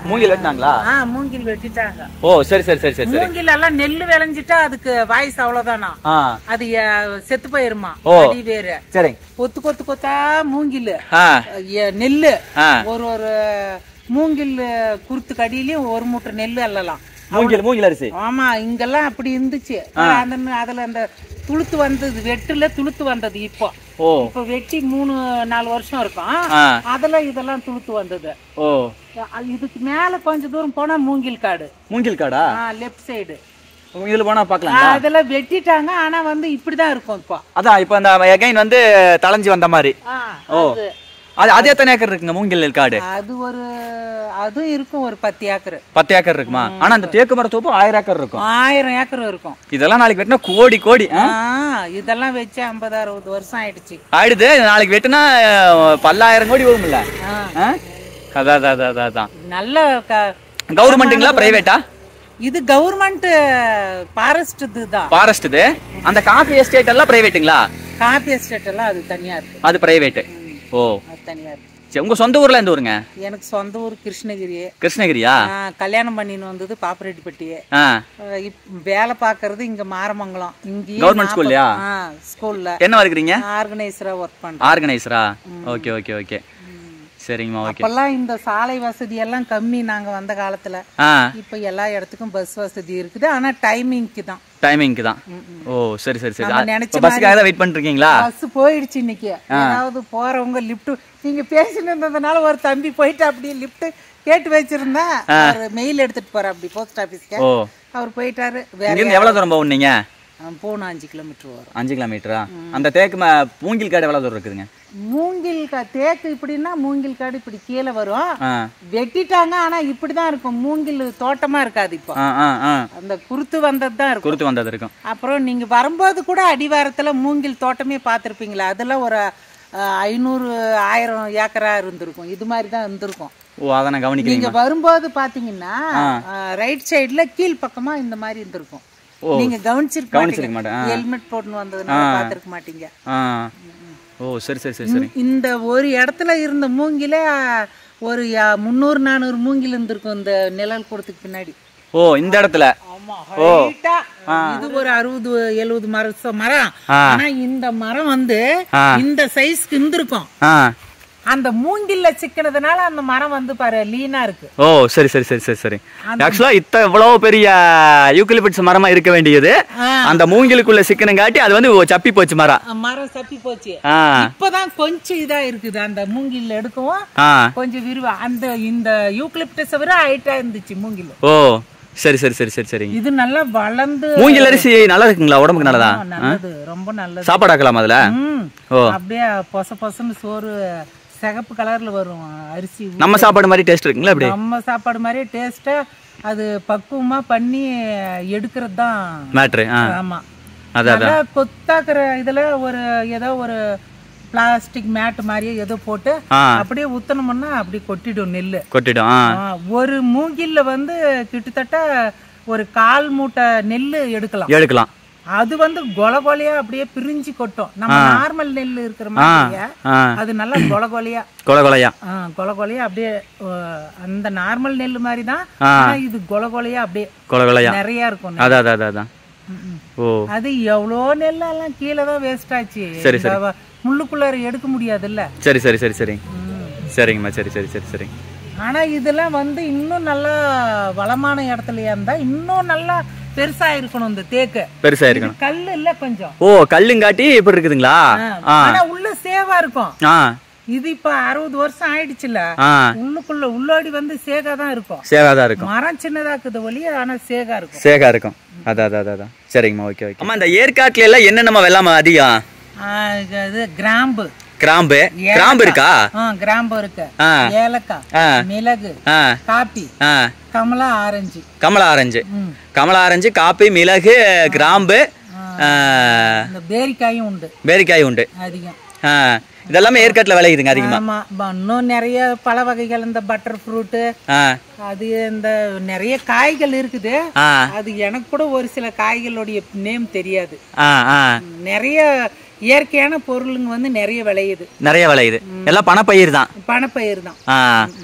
மூங்கில் வெட்டினாங்களா ஆ மூங்கில் வெட்டிட்டாங்க ஓ சரி சரி சரி சரி சரி மூங்கில் எல்லாம் நெல்லு விளைஞ்சிட்டா அதுக்கு வாய்ஸ் அவ்வளவுதானா ஆ அது அஹ், செத்து போயிருமா ஓ. அடி வேறு சரி கொத்து கொத்து கொத்தா மூங்கில் ஆ எ- நெல்லு ஆ. ஒரு ஒரு மூங்கில் குருத்து கடியிலயும் ஒரு மூட்டை நெல்லு அள்ளலாம் மூங்கில் மூங்கில் அரிசி ஆமா இங்கெல்லாம் அப்படி இருந்துச்சு அந்த அதுல அந்த துளுத்து வந்தது வெட்டுல துளுத்து வந்தது இப்போ ஓ இப்ப வெட்டி மூணு நாலு வருஷம் இருக்கும் ஆ. அதுல இதெல்லாம் துளுத்து வந்தது ஓ அ- இதுக்கு மேல கொஞ்ச தூரம் போனா மூங்கில் காடு மூங்கில் காடா லெஃப்ட் சைடு இதுல போனா பாக்கலாம் அதெல்லாம் வெட்டிட்டாங்க ஆனா வந்து இப்படிதான் இருக்கும் இப்போ அதான் இப்போ அந்த எகைன் வந்து தளைஞ்சு வந்த மாதிரி ஆ, ஓ அது அது அது எத்தனை ஏக்கர் இருக்குங்க மூங்கில் காடு அது ஒரு அதுவும் இருக்கும் ஒரு பத்து ஏக்கர் பத்து ஏக்கர் இருக்குமா ஆனா அந்த தேக்கு மர தோப்பு ஆயிரம் ஏக்கர் இருக்கும் ஆயிரம் ஏக்கர் இருக்கும் இதெல்லாம் நாளைக்கு வெட்டினா கோடி கோடி ஆ? ஆ, இதெல்லாம் வச்சு ஐம்பது அறுபது வருஷம் ஆயிடுச்சு ஆயிடுது நாளைக்கு வெட்டினா அஹ், பல்லாயிரம் கோடி வரும்ல ஆ. ஆ? அதான் அதான் அதான், அதான் அதான் நல்ல க- கவர்மெண்ட்டுங்களா பிரைவேட்டா இது கவர்மெண்ட் ஃபாரஸ்ட் இதுதான் ஃபாரஸ்ட் இது அந்த காஃபி எஸ்டேட் எல்லாம் பிரைவேட்டுங்களா காபி எஸ்டேட் எல்லாம் அது தனியா இருக்கு அது பிரைவேட் ஓ அது தனியா இருக்கு சரி உங்க சொந்த ஊர்ல எந்த ஊருங்க எனக்கு சொந்த ஊர் கிருஷ்ணகிரி கிருஷ்ணகிரியா ஆ, கல்யாணம் பண்ணின்னு வந்தது பாப்பரெட்டிப்பட்டி ஆ அஹ் இப் வேலை பார்க்கறது இங்க மாரமங்கலம் இங்கேயே Government school-லயா? ஸ்கூல்ல என்ன இருக்கிறீங்க ஆர்கனைசரா ஒர்க் பண்றேன் ஆர்கனைசரா ஓகே ஓகே ஓகே சரிங்கம்மா ஓகே அப்பெல்லாம் இந்த சாலை வசதி எல்லாம் கம்மி நாங்க வந்த காலத்துல ஆ இப்ப எல்லா இடத்துக்கும் பஸ் வசதி இருக்குது ஆனா டைமிங்க்கு தான் டைமிங்க்கு தான் ஓ சரி சரி சரி நம்ம நினைச்ச இப்போ பஸ்ஸுக்காக தான் வெயிட் பண்ணிட்டு இருக்கீங்களா பஸ் போயிடுச்சு இன்னைக்கு ஏதாவது போறவங்க லிஃப்ட் நீங்க பேசிட்டு இருந்ததுனால ஒரு தம்பி போயிட்டு அப்படியே லிஃப்ட் கேட்டு வச்சிருந்தேன் அவர் மெயில் எடுத்துட்டு போற அப்படி போஸ்ட் ஆபீஸ்க்கு ஓ அவர் போயிட்டாரு வேற இங்கிருந்து எவ்வளவு தூரம் போகும் நீங்க யாரும் போகணும் அஞ்சு கிலோமீட்டர் வரும் அஞ்சு கிலோமீட்டரா அந்த தேக்கு ம- மூங்கில் காடு எவ்வளவு தூரம் இருக்குதுங்க மூங்கில் கா தேக்கு இப்படின்னா மூங்கில் காடு இப்படி கீழே வரும் ஆ வெட்டிட்டாங்க ஆனா இப்படிதான் இருக்கும் மூங்கில் தோட்டமா இருக்காது இப்போ ஆ ஆ ஆ அந்த குருத்து வந்தது தான் இருக்கும் குருத்து வந்தது இருக்கும் அப்புறம் நீங்க வரும்போது கூட அடிவாரத்துல மூங்கில் தோட்டமே பார்த்துருப்பீங்களா அதெல்லாம் ஒரு அஹ், ஐநூறு ஆயிரம் ஏக்கரா இருந்திருக்கும் இது மாதிரி தான் இருந்திருக்கும் ஓ அதை நான் கவனிக்கிறீங்க நீங்க வரும்போது பாத்தீங்கன்னா ரைட் சைடுல கீழ் பக்கமா இந்த மாதிரி இருந்திருக்கும் நீங்க கவனிச்சிருக்க கவனிச்சிருக்க மாட்டேன். மாட்டீங்க ஹெல்மெட் போட்டுன்னு வந்ததுனால பாத்துருக்க மாட்டீங்க ஆ ஓ சரி சரி சரி சரி இந்த ஒரு இடத்துல இருந்த மூங்கில ஒரு யா- முந்நூறு நானூறு மூங்கில் இருந்திருக்கும் இந்த நிழல் கூடத்துக்கு பின்னாடி ஓ இந்த இடத்துல height ஆ, இது ஒரு அறுபது எழுபது மரம் மரம் ஆனா இந்த மரம் வந்து இந்த சைஸ்க்கு இருந்திருக்கும் ஆ அந்த மூங்கில்ல சிக்கினதுனால அந்த மரம் வந்து பாரு லீனா இருக்கு ஓ சரி சரி சரி சரி சரி ஆக்சுவலா இத்த இவ்வளவு பெரிய யூக்கலிபிட்ஸ் மரமா இருக்க வேண்டியது ஆ. அந்த மூங்கிலுக்குள்ள சிக்கனங்காட்டி அது வந்து சப்பி போச்சு மரம் அஹ் மரம் சப்பி போச்சு ஆ இப்பதான் கொஞ்சம் இதா இருக்குது அந்த மூங்கில் எடுக்கவும் ஆ கொஞ்சம் விரிவா அந்த இந்த யூக்லிப்டஸை விட ஹைட்டா இருந்துச்சு மூங்கில் ஓ சரி சரி சரி சரி சரி இது நல்லா வளர்ந்து மூங்கில் அரிசி நல்லா இருக்குங்களா உடம்புக்கு நல்லதா ஆ, நல்லது ரொம்ப நல்லது சாப்பாடு ஆக்கலாம் அதுல ம். ஓ அப்படியே பொச பொசன்னு சோறு சிகப்பு கலர்ல வரும் அரிசி ஊ- நம்ம சாப்பாடு மாதிரி டேஸ்ட் இருக்குங்களா அப்படி நம்ம சாப்பாடு மாதிரியே டேஸ்டா அது பக்குவமா பண்ணி எடுக்கிறது தான் மேட்ரு ஆ ஆமா அதான் நல்லா கொத்தாக்குற இதுல ஒரு ஏதோ ஒரு பிளாஸ்டிக் மேட் மாதிரியே ஏதோ போட்டு ஆ அப்படியே ஊத்தணும்னா அப்படி கொட்டிடும் நெல்லு கொட்டிடும் ஆ ஆ, ஒரு மூங்கில்ல வந்து கிட்டத்தட்ட ஒரு கால் மூட்டை நெல்லு எடுக்கலாம் எடுக்கலாம் அது வந்து கொல கொலையா அப்படியே பிரிஞ்சு கொட்டும் நம்ம நார்மல் நெல் இருக்கிற மாதிரியே ஆ அது நல்லா கொல கொலையா கொலை கொலையா ஆ, கொல கொலையா அப்படியே ஆ, அந்த நார்மல் நெல் மாதிரி தான் ஆ. ஆனா இது கொல கொலையா அப்படியே கொலை கொலையா நிறைய இருக்கும் நெல். அதான் அதான் அதான் அதான் ம், ம். ஓ அது எவ்வளோ நெல்லெல்லாம் கீழே தான் வேஸ்ட் ஆச்சு சரி, இந்த வ- முள்ளுக்குள்ளார எடுக்க முடியாதுல்ல சரி சரி சரி சரி ம். சரிங்கம்மா சரி சரி சரி சரி ஆனா இதெல்லாம் வந்து இன்னும் நல்லா வளமான இடத்துலயா இருந்தா இன்னும் நல்லா பெருசா இருக்கணும் இந்த தேக்கு பெருசா இருக்கணும் கல் இல்ல கொஞ்சம் ஓ கல்லுங்காட்டி இப்படி இருக்குதுங்களா ஆ ஆனா உள்ள சேவா இருக்கும் ஆ இது இப்ப அறுபது வருஷம் ஆயிடுச்சுல ஆ உள்ளுக்குள்ள உள்ளாடி வந்து சேகா தான் இருக்கும் சேகாதான் இருக்கும் மரம் சின்னதா இருக்குது ஒளிய ஆனா சேகா இருக்கும் சேகா இருக்கும் அதான் அதான் அதான், அதான் சரிங்கம்மா ஓகே ஓகே அம்மா இந்த ஏற்காட்டுல எல்லாம் என்னென்னமா வெள்ளாம அதிகம் ஆ, இது- இது கிராம்பு கிராம்பு கிராம்பு இருக்கா ஆ கிராம்பு இருக்கு ஆ ஏலக்காய் ஆ மிளகு ஆ காப்பி ஆ கமலா ஆரஞ்சு கமலா ஆரஞ்சு ம். கமலா ஆரஞ்சு காப்பி மிளகு கிராம்பு ஆ, இந்த பேரிக்காயும் உண்டு பேரிக்காய் உண்டு அதிகம் ஆ இதெல்லாமே ஏற்காட்டுல விளையுதுங்க அதிகமா ஆமா ப- இன்னும் நிறைய பழ வகைகள் இந்த பட்டர் ஃப்ரூட்டு ஆ அது இந்த நிறைய காய்கள் இருக்குது ஆ அது எனக்கு கூட ஒரு சில காய்களுடைய நேம் தெரியாது ஆ ஆ நிறைய இயற்கையான பொருளுங்க வந்து நிறைய விளையுது நிறைய விளையுது எல்லாம் பணப்பயிர் தான் பணப்பயிர் தான் ஆ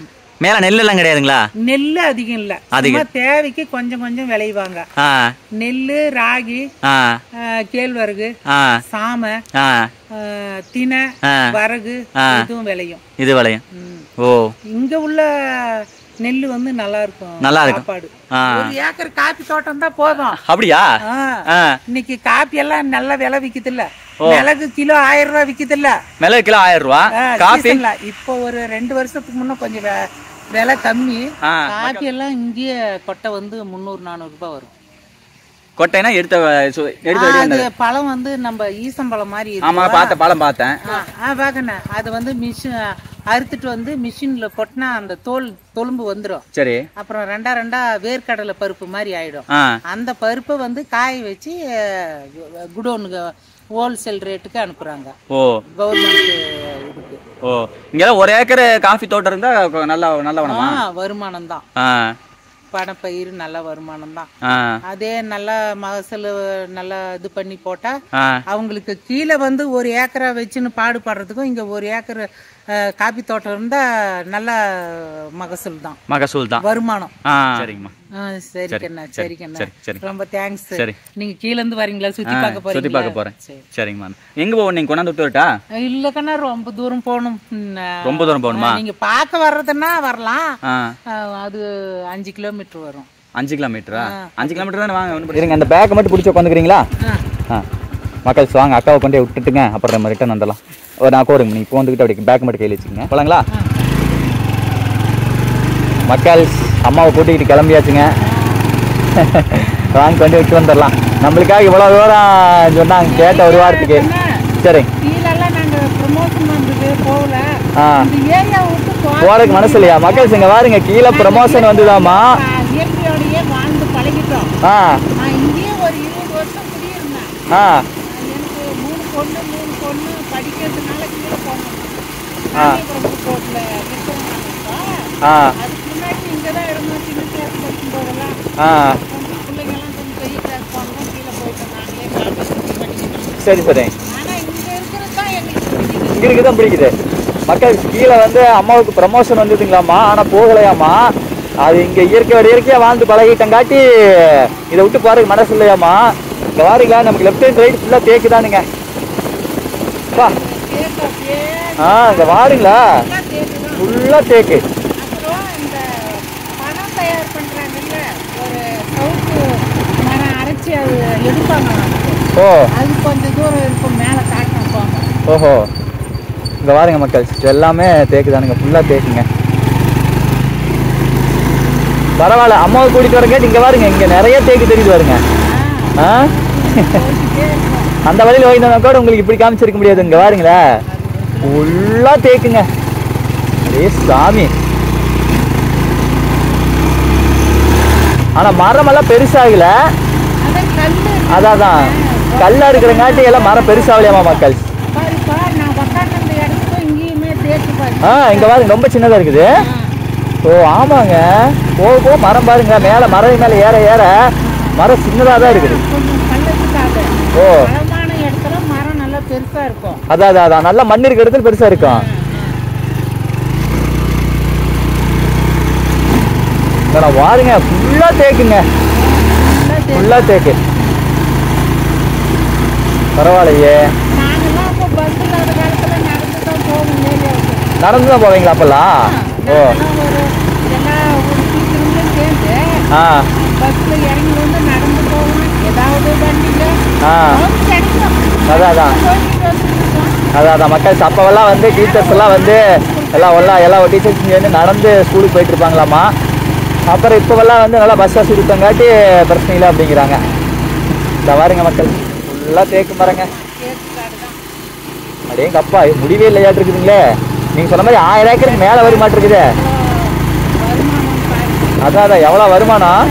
மேல நெல் எல்லாம் கிடையாதுங்களா நெல்லு அதிகம் இல்ல அதிகம். சும்மா தேவைக்கு கொஞ்சம் கொஞ்சம் விளைவாங்க ஆ நெல்லு ராகி ஆ ஆஹ், கேழ்வரகு ஆ சாமை ஆ ஆஹ், தினை ஆ. வரகு ஆ. இதுவும் விளையும் இது விளையும் ம். ஓ இங்க உள்ள நெல்லு வந்து நல்லா இருக்கும் நல்லா இருக்கும். சாப்பாடு ஆ. ஒரு ஏக்கர் காப்பி தோட்டம் தான் போதும் அப்படியா ஆ. ஆ இன்னைக்கு காப்பி எல்லாம் நல்ல விலை விக்குது இல்ல மிளகு கிலோ ஆயிரம் ரூபாய் விக்குது இல்ல மிளகு கிலோ ஆயிரம் ரூபா காஃபி இப்போ ஒரு ரெண்டு வருஷத்துக்கு முன்ன கொஞ்சம் வெ- விலை கம்மி ஆ. காப்பி எல்லாம் இங்கேயே கொட்டை வந்து முந்நூறு நானூறு ரூபாய் வரும் கொட்டைனா எடுத்த சு- எடுத்த ஆ, வெடி அது வந்தது பழம் வந்து நம்ம ஈசம்பழம் மாதிரி ஆமா இருக்குவா? பார்த்தேன் பழம் பார்த்தேன் ஆ, ஆ பாக்கண்ணே அது வந்து மிஷின் அறுத்துட்டு வந்து மிஷின்ல கொட்டினா அந்த தோல் தொலும்பு வந்துடும் சரி அப்புறம் ரெண்டா ரெண்டா வேர்க்கடலை பருப்பு மாதிரி ஆயிடும் ஆ அந்த பருப்பை வந்து காய வச்சு குடோனுக்கு ஹோல்சேல் ரேட்டுக்கு அனுப்புறாங்க ஓ கவர்மெண்ட் இதுக்கு ஓ இங்கெல்லாம் ஒரு ஏக்கர் காஃபி தோட்டம் இருந்தா கொ- நல்லா நல்ல வனமா வருமானம் தான் ஆ பணப்பயிர் நல்ல வருமானம் தான் ஆ அதே நல்லா மகசூல் நல்லா இது பண்ணி போட்டா ஆ அவங்களுக்கு கீழே வந்து ஒரு ஏக்கரா வச்சுன்னு பாடுபடுறதுக்கும் இங்க ஒரு ஏக்கர் அஹ், காப்பி தோட்டம் இருந்தா நல்ல மகசூல் தான் மகசூல் தான் வருமானம் ஆ சரிங்கம்மா ஆ, சரி கண்ணா சரி கண்ணா சரி, சரி. ரொம்ப தேங்க்ஸ் சரி. நீங்க கீழ இருந்து வரீங்களா சுத்தி ஆ, பார்க்க சுத்தி போறீங்களா பார்க்க போறேன் சரி. சரிங்கம்மா எங்க போவோம் நீங்க கொண்டாந்து விட்டு வரட்டா இல்ல கண்ணா ரொம்ப தூரம் போகணும் ம், ரொம்ப தூரம் போகணுமா நீங்க பார்க்க வர்றதுன்னா வரலாம் ஆ ஆ, அது அஞ்சு கிலோமீட்டர் வரும் அஞ்சு கிலோமீட்டரா அஞ்சு கிலோமீட்டர் தானே வாங்க ஒண்ணும் பிரச்சனை- இருங்க அந்த பேக்கை மட்டும் பிடிச்சி உட்காந்துக்கிறீங்களா ஆ. ஆ மக்கள்ஸ் வாங்க அக்காவை கொண்டு போய் விட்டுட்டுங்க அப்புறம் நம்ம ரிட்டர்ன் வந்துடலாம் ஒரு நான் கோருங்க நீங்கள் போந்துக்கிட்டு அப்படி பேக் மட்டும் கையில் வச்சுக்கோங்க போலாங்களா மக்கள்ஸ் அம்மாவை கூட்டிக்கிட்டு கிளம்பியாச்சுங்க வாங்க கொண்டு விட்டு வந்துடலாம் நம்மளுக்காக இவ்வளோ தூரம் சொன்னாங்க கேட்ட ஒரு வாரத்துக்கு சரிங்க கீழெல்லாம் நாங்க ப்ரமோஷன் வந்தது போகல ஆ இந்த ஏரியா விட்டு போக போறதுக்கு மனசு இல்லையா மக்கள்ஸ் இங்கே பாருங்க கீழே ப்ரமோஷன் வந்துதாம்மா இயற்கையோடயே வாழ்ந்து பழகிட்டோம் ஆ நான் இங்கேயே ஒரு இருபது வருஷம் குடியிருந்தேன் ஆ எனக்கு மூணு பொண்ணு மூணு பொண்ணு படிக்கிறதுனால கீழே போனோம் ஆ. ரோட்ல இருக்கிறோம் ஆ அதுக்கு முன்னாடி இங்கே தான் இருந்தோம் சின்ன கிளாஸ் படிக்கும்போதெல்லாம் ஆ கொஞ்சம் பிள்ளைங்கெல்லாம் கொஞ்சம் பெரிய கிளாஸ் போனோம் கீழே போயிட்டோம் நாங்களே காலேஜ் படிக்கிறோம் சரி சரி ஆனால் இங்கே இருக்கிறது தான் எங்களுக்கு பிடிக்குது இங்கிருக்கு தான் பிடிக்குது மக்கள் கீழே வந்து அம்மாவுக்கு ப்ரமோஷன் வந்ததுங்களாம்மா ஆனால் போகலையாம்மா அது இங்கே இயற்கையோட இயற்கையாக வாழ்ந்து பழகிட்டங்காட்டி இதை விட்டு பாருங்க மனசு இல்லையாம்மா இங்கே பாருங்களா நமக்கு லெஃப்ட் ஹேண்ட் ரைட் ஃபுல்லாக தேக்கு தானுங்க பா தேக்கு அப்படியே ஆ இங்கே பாருங்களா எல்லாம் தேக்கு தான் ஃபுல்லாக தேக்கு அப்புறம் இந்த பணம் தயார் பண்றாங்கல்ல ஒரு சவுக்கு மரம் அரைச்சி அது எடுப்பாங்க நமக்கு. ஓ அது கொஞ்சம் தூரம் இருக்கும் மேலே காட்டணும் போங்க ஓஹோ இங்கே பாருங்க மக்கள் இது எல்லாமே தேக்கு தானுங்க ஃபுல்லாக தேக்குங்க பரவாயில்ல அம்மாவை கூட்டிட்டு வரங்காட்டி இங்கே பாருங்க இங்கே நிறைய தேக்கு தெரியுது பாருங்க ஆ போய்கிட்டே இருக்கும் அந்த வழியில் வாங்கினா கூட உங்களுக்கு இப்படி காமிச்சிருக்க முடியாது இங்க பாருங்களேன் ஃபுல்லா தேக்குங்க ஏ சாமி ஆனா மரம் எல்லாம் பெருசாகல அதான் கல் அதான் அதான் கல்லா இருக்கிறங்காட்டி எல்லாம் மரம் பெருசாகலையாமா மக்கள் பாருப்பா நான் உக்காந்து அந்த இடத்துக்கும் இங்கேயுமே தேக்கு பாரு ஆ இங்க பாருங்க ரொம்ப சின்னதா இருக்குது ஓ ஆமாங்க போக போக மரம் பாருங்க மேல மரம் மேல ஏற ஏற மரம் சின்னதா தான் இருக்குது கொஞ்சம் கல்லத்துக்காக ஓ பலமான இடத்துல மரம் நல்லா பெருசா இருக்கும் அதான் அதான் அதான் நல்ல மண் இருக்கிற இடத்துல பெருசா இருக்கும் இங்க நான் பாருங்க ஃபுல்லா தேக்குங்க நல்லா தேக்கு. ஃபுல்லா தேக்கு பரவாயில்லையே நாங்கெல்லாம் அப்போ பஸ் இல்லாத காலத்துல நடந்து தான் போவோம் ஏரியாவுக்கு நடந்து தான் போவீங்களா அப்பெல்லாம் ஓ நாங்கெல்லாம் ஒரு எல்லா ஒரு டீச்சருங்களும் சேர்ந்து ஆ பஸ்ல இறங்கி வந்து நடந்து போவோம் ஏதாவது வண்டியில ஆ அவங்க கிடைக்கும் அதான் அதான் போயிட்டு வந்துருக்கோம் அதான் அதான் மக்கள் அப்போவெல்லாம் வந்து டீச்சர்ஸ் எல்லாம் வந்து எல்லாம் எல்லாம் எல்லா டீச்சர்ஸ் சேர்ந்து நடந்து ஸ்கூலுக்கு போயிட்டு இருப்பாங்களாமா அப்புறம் இப்போவெல்லாம் வந்து நல்லா பஸ் வசதி இருக்கங்காட்டி பிரச்சனை இல்லை அப்படிங்கிறாங்க இந்த பாருங்க மக்கள் ஃபுல்லாக தேக்கு மரங்க கேட்டுக்காடு தான் அடேங்க அப்பா இது முடிவே இல்லையாட்டு இருக்குதுங்களே நீங்கள் சொன்ன மாதிரி ஆயிரம் ஏக்கருக்கு மேலே வர மாட்டிருக்குது வருமானம் பாருங்க அதான் அதான் எவ்வளோ வருமானம்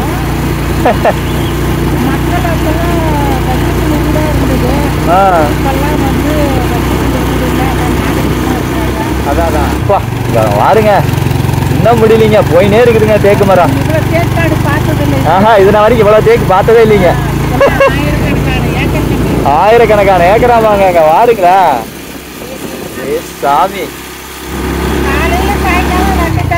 மக்கள் அப்பெல்லாம் வசதி கூட இருந்தது ஆ இப்பெல்லாம் வந்து வசதி இல்லை நாகரிகமாக இருக்காங்க அதான் அதான் அப்பா இங்க வாருங்க இன்னும் முடியலைங்க போயினே இருக்குதுங்க தேக்கு மரம் இவ்வளோ தேக்காடு பார்த்ததில்லை ஆஹா இது நான் வரைக்கும் இவ்வளோ தேக்கு பார்த்ததே இல்லைங்க ஆயிரக்கணக்கான ஏக்கர் கணக்கு ஆயிரக்கணக்கான ஏக்கராமாங்க அங்க வாருங்களா ஏ சாமி காலையில சாயங்காலம் ரெண்டு டைம்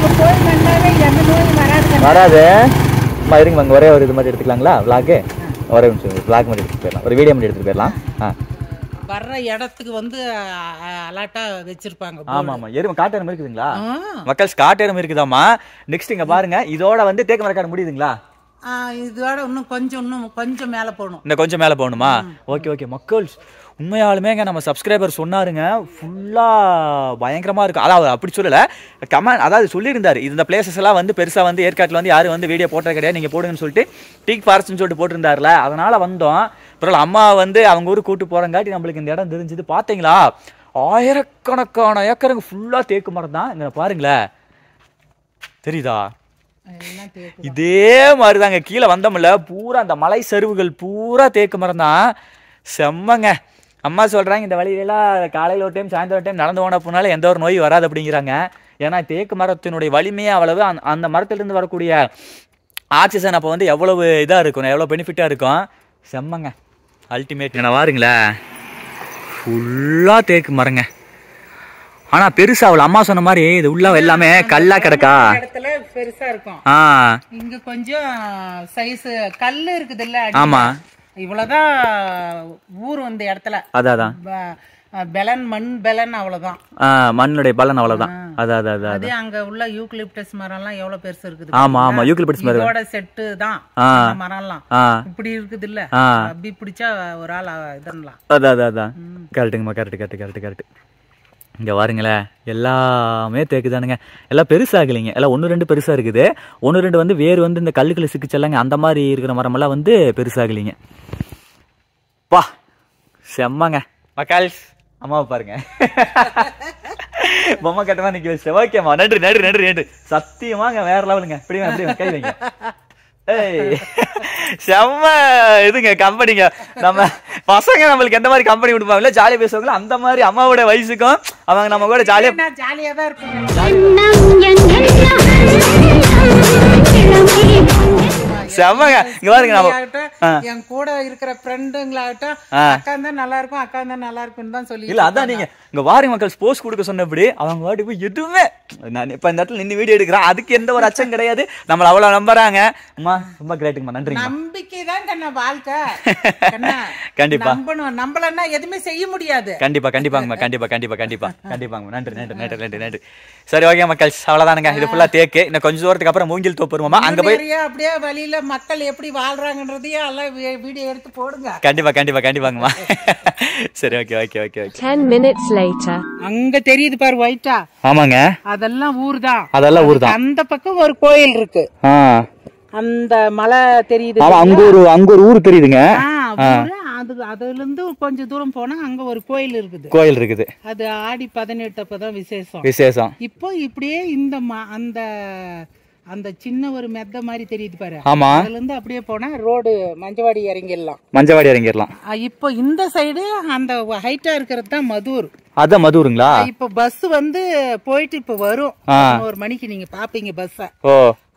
எங்களுக்கு கோயில் நல்லாவே எந்த நோயும் வராது வராது அம்மா இருங்க அங்கே ஒரே ஒரு இது மாதிரி எடுத்துக்கலாங்களா விளாக்கு ஒரே நிமிஷம் விளாக் மாதிரி எடுத்துட்டு போயிடலாம் ஒரு வீடியோ மாதிரி எடுத்துட்டு போயிடலாம் ஆ வர்ற இடத்துக்கு வந்து அலாட்டா வச்சிருப்பாங்க ஆமா ஆமா எருமை காட்டேரம் இருக்குதுங்களா ஆ. மக்கள் காட்டேரம் இருக்குதாம்மா நெக்ஸ்ட் இங்க பாருங்க இதோட வந்து தேக்கு மரக்காடு முடியுதுங்களா ஆ, இதோட இன்னும் கொஞ்சம் இன்னும் கொஞ்சம் மேல போகணும் இன்னும் கொஞ்சம் மேலே போகணுமா ஓகே ஓகே மக்கள் உண்மையாலுமேங்க நம்ம சப்ஸ்கிரைபர் சொன்னாருங்க ஃபுல்லாக பயங்கரமாக இருக்கும் அதாவது அப்படி சொல்லலை கமெண்ட் அதாவது சொல்லியிருந்தாரு இந்த பிளேசஸ் எல்லாம் வந்து பெருசாக வந்து ஏற்காட்டில் வந்து யாரும் வந்து வீடியோ போட்டது கிடையாது நீங்கள் போடுங்கன்னு சொல்லிட்டு டீக் ஃபாரஸ்ட்னு சொல்லிட்டு போட்டிருந்தாருல அதனால் வந்தோம் அப்புறம் அம்மா வந்து அவங்க ஊருக்கு கூட்டு போகிறங்காட்டி நம்மளுக்கு இந்த இடம் தெரிஞ்சுது பார்த்தீங்களா ஆயிரக்கணக்கான ஏக்கருங்க ஃபுல்லாக தேக்கு மரம் தான் இங்கே பாருங்களேன் தெரியுதா எல்லாம் தேக்கு இதே மாதிரி தாங்க கீழே வந்தோம்ல பூரா அந்த மலை சரிவுகள் பூரா தேக்கு மரம் தான் செம்மங்க அம்மா சொல்றாங்க இந்த வழியிலலாம் காலையில் ஒரு டைம் சாயந்தரம் ஒரு டைம் நடந்து போன போனாலும் எந்த ஒரு நோய் வராது அப்படிங்கிறாங்க ஏன்னா தேக்கு மரத்தினுடைய வலிமையே அவ்வளவு அந்த- அந்த மரத்திலிருந்து வரக்கூடிய ஆக்சிஜன் அப்போ வந்து எவ்வளவு இதாக இருக்கும் எவ்வளோ பெனிஃபிட்டாக இருக்கும் செம்மங்க அல்டிமேட் என்ன பாருங்களேன் ஃபுல்லாக தேக்கு மரங்க ஆனால் பெருசா அவள் அம்மா சொன்ன மாதிரி இது உள்ள எல்லாமே கல்லா கிடக்கா இடத்துல பெருசா இருக்கும் ஆ இங்க கொஞ்சம் சைஸ் கல்லு இருக்குது இல்ல ஆமா இவ்வளவுதான் ஊர் இந்த இடத்துல அதான் அதான் ப- பெலன் மண் பெலன் அவ்வளவுதான் ஆ, மண்ணுடைய பலன் அவ்வளவுதான் அதான் அதான் அதான் அதே அங்க உள்ள யூக்லிப்டஸ் மரம் எல்லாம் எவ்வளவு பெருசு இருக்குது ஆமா ஆமா யூக்லிபிட்ஸ் மரம் இதோட செட்டு தான் ஆ. அந்த மரம் எல்லாம் ஆ இப்படி இருக்குது இல்ல ஆ. அப்படி பிடிச்சா ஒரு ஆள் இதன்லாம் அதான் அதான் அதான் கரெக்டுங்கம்மா கரெக்ட் கரெக்ட் கரெக்ட் கரெக்ட் இங்கே பாருங்களேன் எல்லாமே தேக்குதானுங்க எல்லாம் பெருசாகலைங்க எல்லாம் ஒன்று ரெண்டு பெருசாக இருக்குது ஒன்று ரெண்டு வந்து வேர் வந்து இந்த கல்லுக்குள்ள சிக்கிச்சல்லாங்க அந்த மாதிரி இருக்கிற மரமெல்லாம் வந்து பெருசாகலைங்க பா செம்மங்க மக்கால் அம்மாவை பாருங்க பொம்மை கட்டமா நிக்க வச்சு ஓகேம்மா நன்றி நன்றி நன்றி நன்றி சத்தியமாங்க வேற லெவலுங்க இப்படி இப்படி கை வைங்க ஏய் செம்ம இதுங்க கம்பெனிங்க நம்ம பசங்க நம்மளுக்கு எந்த மாதிரி கம்பெனி கொடுப்பாங்களோ ஜாலியா பேசுவாங்களோ அந்த மாதிரி அம்மாவோட வயசுக்கும் அவங்க நம்ம கூட ஜாலியா என்ன ஜாலியா தான் இருக்கும் செம்மங்க இங்க பாருங்க நம்ம ஆகட்டும், என் கூட இருக்கிற ஃப்ரெண்டுங்களாகட்டும் அக்கா தான் நல்லா இருக்கும் அக்கா தான் நல்லா இருக்கும்னு தான் சொல்லி இல்ல அதான் நீங்க இங்க வாரிங்க மக்கள் ஸ்போர்ட்ஸ் கொடுக்க சொன்னபடி அவங்க வாட்டி போய் எதுவுமே நான் இப்ப இந்த இடத்துல நின்று வீடியோ எடுக்கிறேன் அதுக்கு எந்த ஒரு அச்சம் கிடையாது நம்மள அவ்வளவு நம்புறாங்க அம்மா ரொம்ப கிரேட்டுங்கம்மா நன்றிங்கம்மா நம்பிக்கை தான் கண்ணா வாழ்க்கை கண்ணா, கண்டிப்பா. நம்பணும் நம்பலன்னா எதுவுமே செய்ய முடியாது கண்டிப்பா கண்டிப்பாங்கம்மா கண்டிப்பா கண்டிப்பா கண்டிப்பா கண்டிப்பாங்கம்மா நன்றி நன்றி நன்றி நன்றி நன்றி சரி ஓகே மக்கள் அவ்வளவுதானுங்க இது ஃபுல்லா தேக்கு இன்னும் கொஞ்சம் தூரத்துக்கு அப்புறம் மூங்கில் தோப்பு வருவோமா அங்க போய் நிறைய அப்படியே வழியில மக்கள் எப்படி வாழ்றாங்கன்றதையும் எல்லாம் வி- வீடியோ எடுத்து போடுங்க கண்டிப்பா கண்டிப்பா கண்டிப்பாங்கம்மா சரி okay okay okay okay Ten minutes later. அங்க தெரியுது பாரு ஒயிட்டா ஆமாங்க அதெல்லாம் ஊர் தான் அதெல்லாம் ஊர் தான் அந்த பக்கம் ஒரு கோயில் இருக்கு ஆ அந்த மலை தெரியுது ஆமா அங்க ஒரு அங்க ஒரு ஊர் தெரியுதுங்க ஆ, ஊரு, அது அதுல இருந்து கொஞ்சம் தூரம் போனா அங்க ஒரு கோயில் இருக்குது கோயில் இருக்குது அது ஆடி பதினெட்டு அப்பதான் விசேஷம் விசேஷம் இப்போ இப்படியே இந்த ம- அந்த அந்த சின்ன ஒரு மெத்த மாதிரி தெரியுது பாரு ஆமா அதுல இருந்து அப்படியே போனா ரோடு மஞ்சவாடி இறங்கிடலாம் மஞ்சவாடி இறங்கிடலாம் ஆ, இப்போ இந்த சைடு அந்த ஹைட்டா இருக்கிறது தான் மதுர் அதான் மதுருங்களா இப்போ பஸ் வந்து போயிட்டு இப்போ வரும் ஒரு மணிக்கு நீங்க பாப்பீங்க பஸ்ஸ ஓ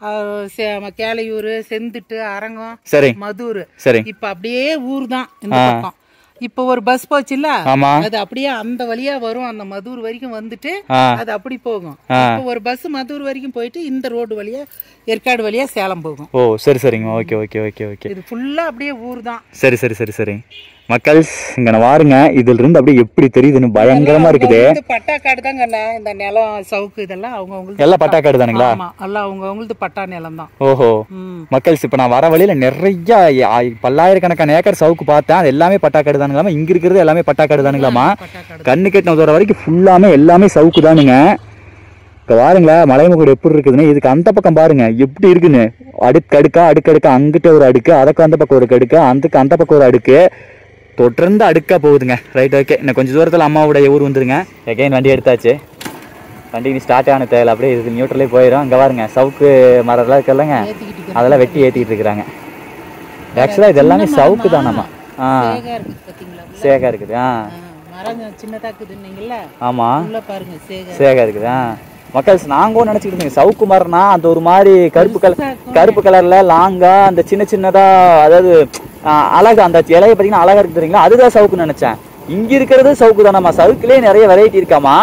கேளையூர் செந்துட்டு அரங்கம் சரி மதுர் சரி இப்ப அப்படியே ஊர் தான் இந்த பக்கம் இப்ப ஒரு பஸ் போச்சுல்ல ஆமா அது அப்படியே அந்த வழியா வரும் அந்த மதுர் வரைக்கும் வந்துட்டு ஆ. அது அப்படி போகும் இப்ப ஒரு பஸ் மதுர் வரைக்கும் போயிட்டு இந்த ரோடு வழியா ஏற்காடு வழியா சேலம் போகும் ஓ சரி சரிங்க ஓகே ஓகே ஓகே ஓகே இது ஃபுல்லா அப்படியே ஊர் தான் சரி சரி சரி சரி மக்கள் இங்க நான் வாருங்க இதுல இருந்து அப்படியே எப்படி தெரியுதுன்னு பயங்கரமா இருக்குது இது பட்டாக்காடு தாங்க இந்த நிலம் சவுக்கு இதெல்லாம் அவங்க அவங்களுக்கு எல்லாம் பட்டாக்காடு தானுங்களா ஆமா எல்லாம் அவங்க அவங்களுக்கு பட்டா நிலம் தான் ஓஹோ ம். மக்கள்ஸ் இப்ப நான் வர வழியில நிறைய ஆ- பல்லாயிரக்கணக்கான ஏக்கர் சவுக்கு பார்த்தேன் அது எல்லாமே பட்டாக்காடு தானுங்களாமா இங்க இருக்கிறது எல்லாமே பட்டாக்காடு தானுங்களாமா பட்டாக்காடு கண்ணு கெட்டின தூரம் வரைக்கும் ஃபுல்லாமே எல்லாமே சவுக்கு தானுங்க இப்போ பாருங்களேன் மலைமுகடு எப்படி இருக்குதுன்னு இதுக்கு அந்த பக்கம் பாருங்க எப்படி இருக்குன்னு அடுக்கு அடுக்கா அடுக்கு அடுக்கா அங்கிட்ட ஒரு அடுக்கு அதுக்கு அந்த பக்கம் ஒரு அடுக்கு அதுக்கு அந்த பக்கம் ஒரு அடுக்கு தொடர்ந்து அடுக்கா போகுதுங்க ரைட் ஓகே இன்னும் கொஞ்சம் தூரத்தில் அம்மாவுடைய ஊர் வந்துருங்க எகைன் வண்டி எடுத்தாச்சு வண்டி நீ ஸ்டார்ட் ஆன தேவை அப்படியே இது நியூட்ரலே போயிடும் அங்கே பாருங்க சவுக்கு மரம்லாம் இருக்குல்லங்க ஏத்திக்கிட்டு அதெல்லாம் வெட்டி ஏற்றிக்கிட்டு இருக்கிறாங்க ஆக்சுவலாக இது எல்லாமே சவுக்கு தானம்மா ஆ சேகா இருக்குது பாத்தீங்களா உள்ள? சேகா இருக்குது ஆ ஆ, மரம் சின்னதா இருக்குதுன்னீங்கல்ல ஆமாம் உள்ள பாருங்க சேகா சேகா இருக்குதா மக்கள் நாங்களும் நினைச்சிட்டு இருந்தீங்க சவுக்கு மரம்னா அந்த ஒரு மாதிரி கருப்பு கலர் கருப்பு கலர்ல லாங்கா அந்த சின்ன சின்னதா அதாவது ஆ, அழகு அந்த இலைய பாத்தீங்கன்னா அழகா இருக்கு தெரியுங்களா அதுதான் சவுக்கு நினைச்சேன் இங்க இருக்கிறது சவுக்கு தானம்மா சவுக்குலயே நிறைய வெரைட்டி இருக்காமா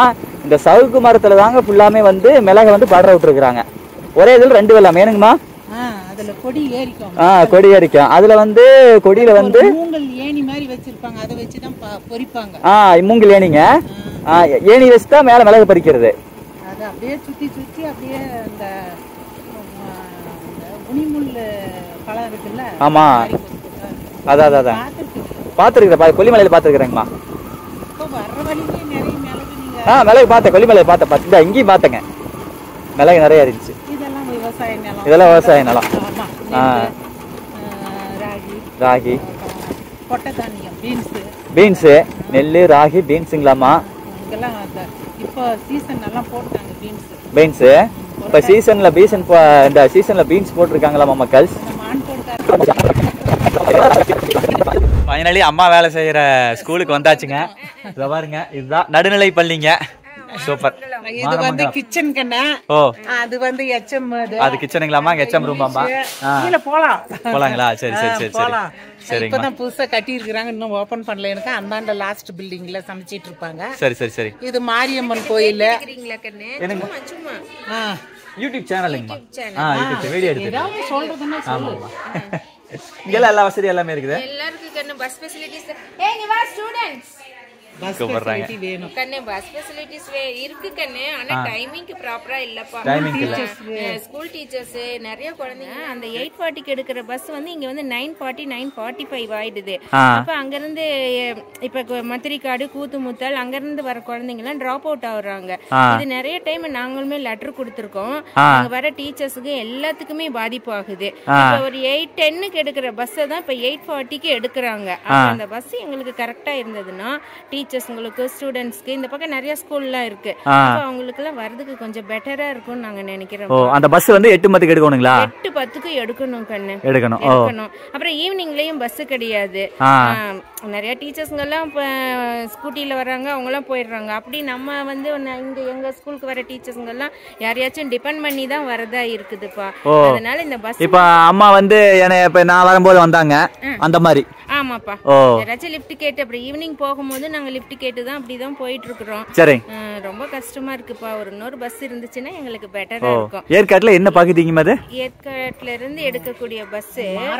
இந்த சவுக்கு மரத்துல தாங்க ஃபுல்லாமே வந்து மிளகை வந்து படர விட்டுருக்குறாங்க ஒரே இதில் ரெண்டு வெள்ளம் ஏனுங்கம்மா ஆ அதுல கொடி ஏறிக்கும் ஆ கொடி அரிக்கும் அதுல வந்து கொடியில வந்து மூங்கல் ஏணி மாதிரி வச்சிருப்பாங்க அதை வச்சு தான் பொறிப்பாங்க ஆ மூங்கில் ஏணிங்க ஆ, ஏணி வச்சு தான் மேலே மிளகு பறிக்கிறது அது அப்படியே சுத்தி சுத்தி அப்படியே அந்த ஆ, அந்த உனிமுள் பழம் இருக்குல்ல ஆமா மாதிரி கொடுத்துருக்காங்க. அதான் அதான் அதான் பார்த்திருக்கீங்க. பார்த்துருக்குறேன் கொல்லிமலையில் பார்த்துருக்குறேங்கம்மா இப்போ வர்ற வழியிலே நிறைய மிளகு நீங்க ஆ மிளகு பார்த்தேன் கொல்லிமலையில் பார்த்தேன் பார்த்து இந்த இங்கேயும் பார்த்தேங்க மிளகு நிறைய இருந்துச்சு இதெல்லாம் விவசாய நிலம் இதெல்லாம் விவசாய நிலம் ஆமா ஆ. நெல்லு, ஆ, ராகி ராகி அப்புறம் கொட்டை தானியம் பீன்ஸு பீன்ஸு நெல் ராகி பீன்ஸுங்களாம்மா இங்கெல்லாம் அந்த இப்போ சீசன் எல்லாம் போட்டாங்க பீன்ஸ் பீன்ஸு இப்போ சீசனில் பீசன் இந்த சீசனில் பீன்ஸ் போட்டிருக்காங்களாமா மக்கள் இந்த மான் போட்டாரு ஃபைனலி அம்மா வேலை செய்யற ஸ்கூலுக்கு வந்தாச்சுங்க இதை பாருங்க இதுதான் நடுநிலை பள்ளிங்க சூப்பர் இது வந்து கிச்சன் கண்ணா ஓ அது வந்து எச்எம் அது அது கிச்சனுங்களாமா ஹெச்எம் ரூமாம்பா ஆ கீழே போலாம் போலாங்களா சரி சரி சரி சரி போலாம் சரிங்கம்மா இப்பதான் புதுசா கட்டி இருக்காங்க இன்னும் ஓபன் பண்ணல எனக்கு அந்தாண்ட லாஸ்ட் பில்டிங்ல சமைச்சிட்டு இருப்பாங்க சரி சரி சரி இது மாரியம்மன் கோயில் என்னங்க ஆ. யூடியூப் சேனலுங்கம்மா ஆ யூடியூப் வீடியோ எடுத்து ஏதாவது சொல்றதுன்னா சொல்லு இங்கெல்லாம் எல்லா வசதி எல்லாமே இருக்குது எல்லாருக்கும் கண்ணு பஸ் ஃபெசிலிட்டிஸ் ஏய் இங்க வா ஸ்டூடண்ட்ஸ் பஸ் கூப்பிடுறாங்க. ஃபெசிலிட்டி வேணும் கண்ணு பஸ் ஃபெசிலிட்டிஸ் இருக்கு கண்ணு ஆனா டைமிங்க்கு ப்ராப்பரா இல்லப்பா டைமிங் இல்ல ஸ்கூல் டீச்சர்ஸ் நிறைய குழந்தைங்க அந்த எயிட் ஃபார்ட்டிக்கு எடுக்கிற பஸ் வந்து இங்க வந்து nine forty nine forty five ஆயிடுது ஆ. அப்ப அங்க இருந்து இப்ப கு- மத்திரிக்காடு கூத்துமுத்தல் அங்க இருந்து வர குழந்தைங்க எல்லாம் டிராப் அவுட் ஆகுறாங்க ஆ. இது நிறைய டைம் நாங்களுமே லெட்டர் கொடுத்துருக்கோம் ஆ. அங்க வர டீச்சர்ஸுக்கு எல்லாத்துக்குமே பாதிப்பு ஆகுது இப்ப ஒரு எயிட் டென்னுக்கு எடுக்கிற பஸ்ஸை தான் இப்ப எயிட் ஃபார்ட்டிக்கு எடுக்கிறாங்க அப்ப அந்த பஸ் எங்களுக்கு கரெக்டா இருந்ததுன்னா டீச்சர்ஸ்ங்களுக்கு ஸ்டூடெண்ட்ஸ்க்கு இந்த பக்கம் நிறைய ஸ்கூல்லாம் இருக்கு ஆ. அப்ப அவங்களுக்கு எல்லாம் வரதுக்கு கொஞ்சம் பெட்டரா இருக்கும்னு நாங்க நினைக்கிறோம் ஓ அந்த பஸ் வந்து எட்டு மத்துக்கு எடுக்கணுங்களா எட்டு பத்துக்கு எடுக்கணும் கண்ணு எடுக்கணும் ஓ எடுக்கணும் அப்புறம் ஈவினிங்லயும் பஸ் கிடையாது ஆ. ஆ, நிறைய டீச்சர்ஸ்ங்க எல்லாம் இப்ப ஸ்கூட்டில வர்றாங்க அவங்க எல்லாம் போயிடுறாங்க அப்படி நம்ம வந்து ஒண்ணு இங்க எங்க ஸ்கூலுக்கு வர டீச்சர்ஸ்ங்க எல்லாம் யாரையாச்சும் டிபெண்ட் பண்ணி தான் வரதா இருக்குதுப்பா ஓ. அதனால இந்த பஸ் இப்போ அம்மா வந்து என்னை இப்போ நான் வரும்போது வந்தாங்க அந்த மாதிரி ஆமாப்பா ஓ யாராச்சும் லிஃப்ட் கேட்டு அப்புறம் ஈவினிங் போகும்போது நாங்க லிஃப்ட் கேட்டு தான் அப்படிதான் போயிட்டு இருக்கிறோம் சரி ஆ, ரொம்ப கஷ்டமா இருக்குப்பா ஒரு இன்னொரு பஸ் இருந்துச்சுன்னா எங்களுக்கு ஓ பெட்டரா இருக்கும் ஏற்காட்டில் என்ன பகுதிங்க அது ஏற்காட்டுல இருந்து எடுக்கக்கூடிய பஸ்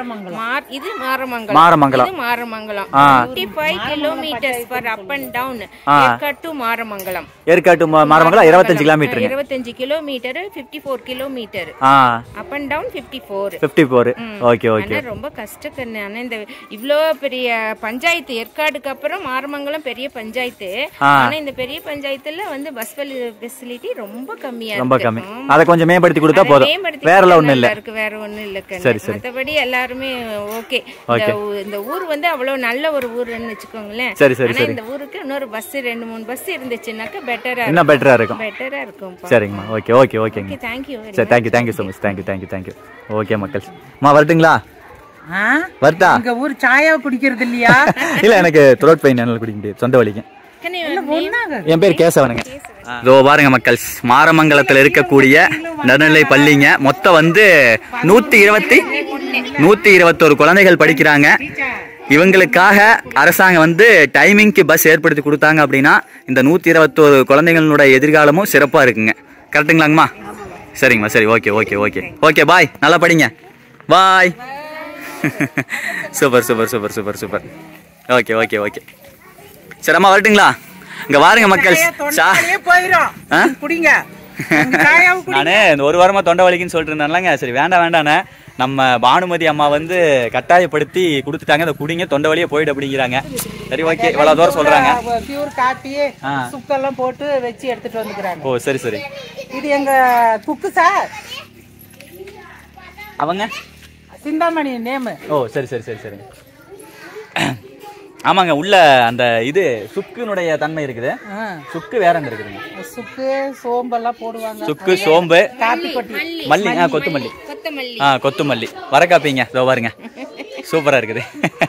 இது மாரமங்கலம் மாரமங்கலம். இது மாரமங்கலம் ஆ. 55 kilometres far up and down ஆ. ஏற்காடு டு மாரமங்கலம் ஏற்காட்டு ம- மரமங்கலம் இருபத்தஞ்சு கிலோமீட்டருங்க இருபத்தஞ்சு கிலோமீட்டர் 54 கிலோமீட்டர் ஆ up and down 54 fifty four okay okay ஆனா ரொம்ப கஷ்டக்கண்ணு ஆனா இந்த இவ்ளோ பெரிய பஞ்சாயத்து ஏற்காடுக்கு அப்புறம் மாரமங்கலம் பெரிய பஞ்சாயத்து ஆ. ஆனா இந்த பெரிய பஞ்சாயத்துல வந்து பஸ் ஃபெசிலிட்டி ரொம்ப கம்மியா ரொம்ப இருக்கு. கம்மி ஆமா. அதை கொஞ்சம் மேம்படுத்தி கொடுத்தா அதை போதும் மேம்படுத்தி வேற எல்லாம் கொடுத்தா ஒன்றும் இல்லை நல்லா இருக்கு வேற ஒண்ணும் இல்ல கண்ணு. சரி, சரி. மத்தபடி எல்லாருமே ஓகே Okay. இந்த ஊர் வந்து அவ்வளவு நல்ல ஒரு ஊருன்னு வச்சுக்கோங்களேன் சரி, சரி, ஆனா சரி. இந்த ஊருக்கு இன்னொரு பஸ் ரெண்டு மூணு பஸ் இருந்துச்சுன்னாக்கா பெட்டரா இன்னும் பெட்டராக இருக்கும் பெட்டரா இருக்கும் சரிங்கம்மா ஓகே ஓகே ஓகேங்க ஓகே தேங்க்யூ சரி thank you thank you so much thank you thank you thank you okay மக்கள் அம்மா வரட்டுங்களா ஆ? வரட்டா உங்க ஊர் சாயாவை குடிக்கிறது இல்லையா இல்லை எனக்கு த்ரோட் பெயின் என்னால் குடிக்க முடியாது சொந்த வலிக்கு ஒண்ணாங்க என் பேர் கேசவனுங்க இதோ பாருங்க மக்கள் மாரமங்கலத்தில் இருக்கக்கூடிய நடுநிலை பள்ளிங்க மொத்தம் வந்து நூற்றி இருபத்தி நூற்றி இருபத்தோரு குழந்தைகள் படிக்கிறாங்க இவங்களுக்காக அரசாங்கம் வந்து டைமிங்க்கு பஸ் ஏற்படுத்தி கொடுத்தாங்க அப்படின்னா இந்த நூற்றி இருபத்தோரு குழந்தைங்களோட எதிர்காலமும் சிறப்பாக இருக்குங்க கரெக்டுங்களாங்கம்மா சரிங்கம்மா சரி okay okay okay okay bye நல்லா படிங்க bye super super super super super okay okay okay சரி அம்மா வரட்டுங்களா இங்க வாருங்க மக்கள் சா தொண்டையே போயிரும் ஆ? குடிங்க உங்க சாயாவை குடி நானே இந்த ஒரு வாரமா தொண்டை வலிக்குன்னு சொல்லிட்டு இருந்தாங்க சரி வேண்டாம் வேண்டானே நம்ம பானுமதி அம்மா வந்து கட்டாயப்படுத்தி கொடுத்துட்டாங்க இந்த குடிங்க தொண்டை வலியே போயிடு அப்படிங்கிறாங்க சரி ஓகே இவ்வளவு தூரம் சொல்றாங்க பியூர் காப்பி ஆ. சுக்கெல்லாம் போட்டு வச்சு எடுத்துட்டு வந்துக்கிறாங்க ஓ சரி சரி இது எங்க குக்கு சார் அவங்க சிந்தாமணி நேமு ஓ சரி சரி சரி சரி ஆமாங்க உள்ள அந்த இது சுக்குனுடைய தன்மை இருக்குது சுக்கு வேற என்ன இருக்குதுங்க சுக்கு சோம்பெல்லாம் போடுவாங்க சுக்கு சோம்பு காப்பி கொட்டி மல்லி ஆ கொத்துமல்லி கொத்தமல்லி ஆ கொத்துமல்லி வர காப்பீங்க இதோ பாருங்க சூப்பரா இருக்குது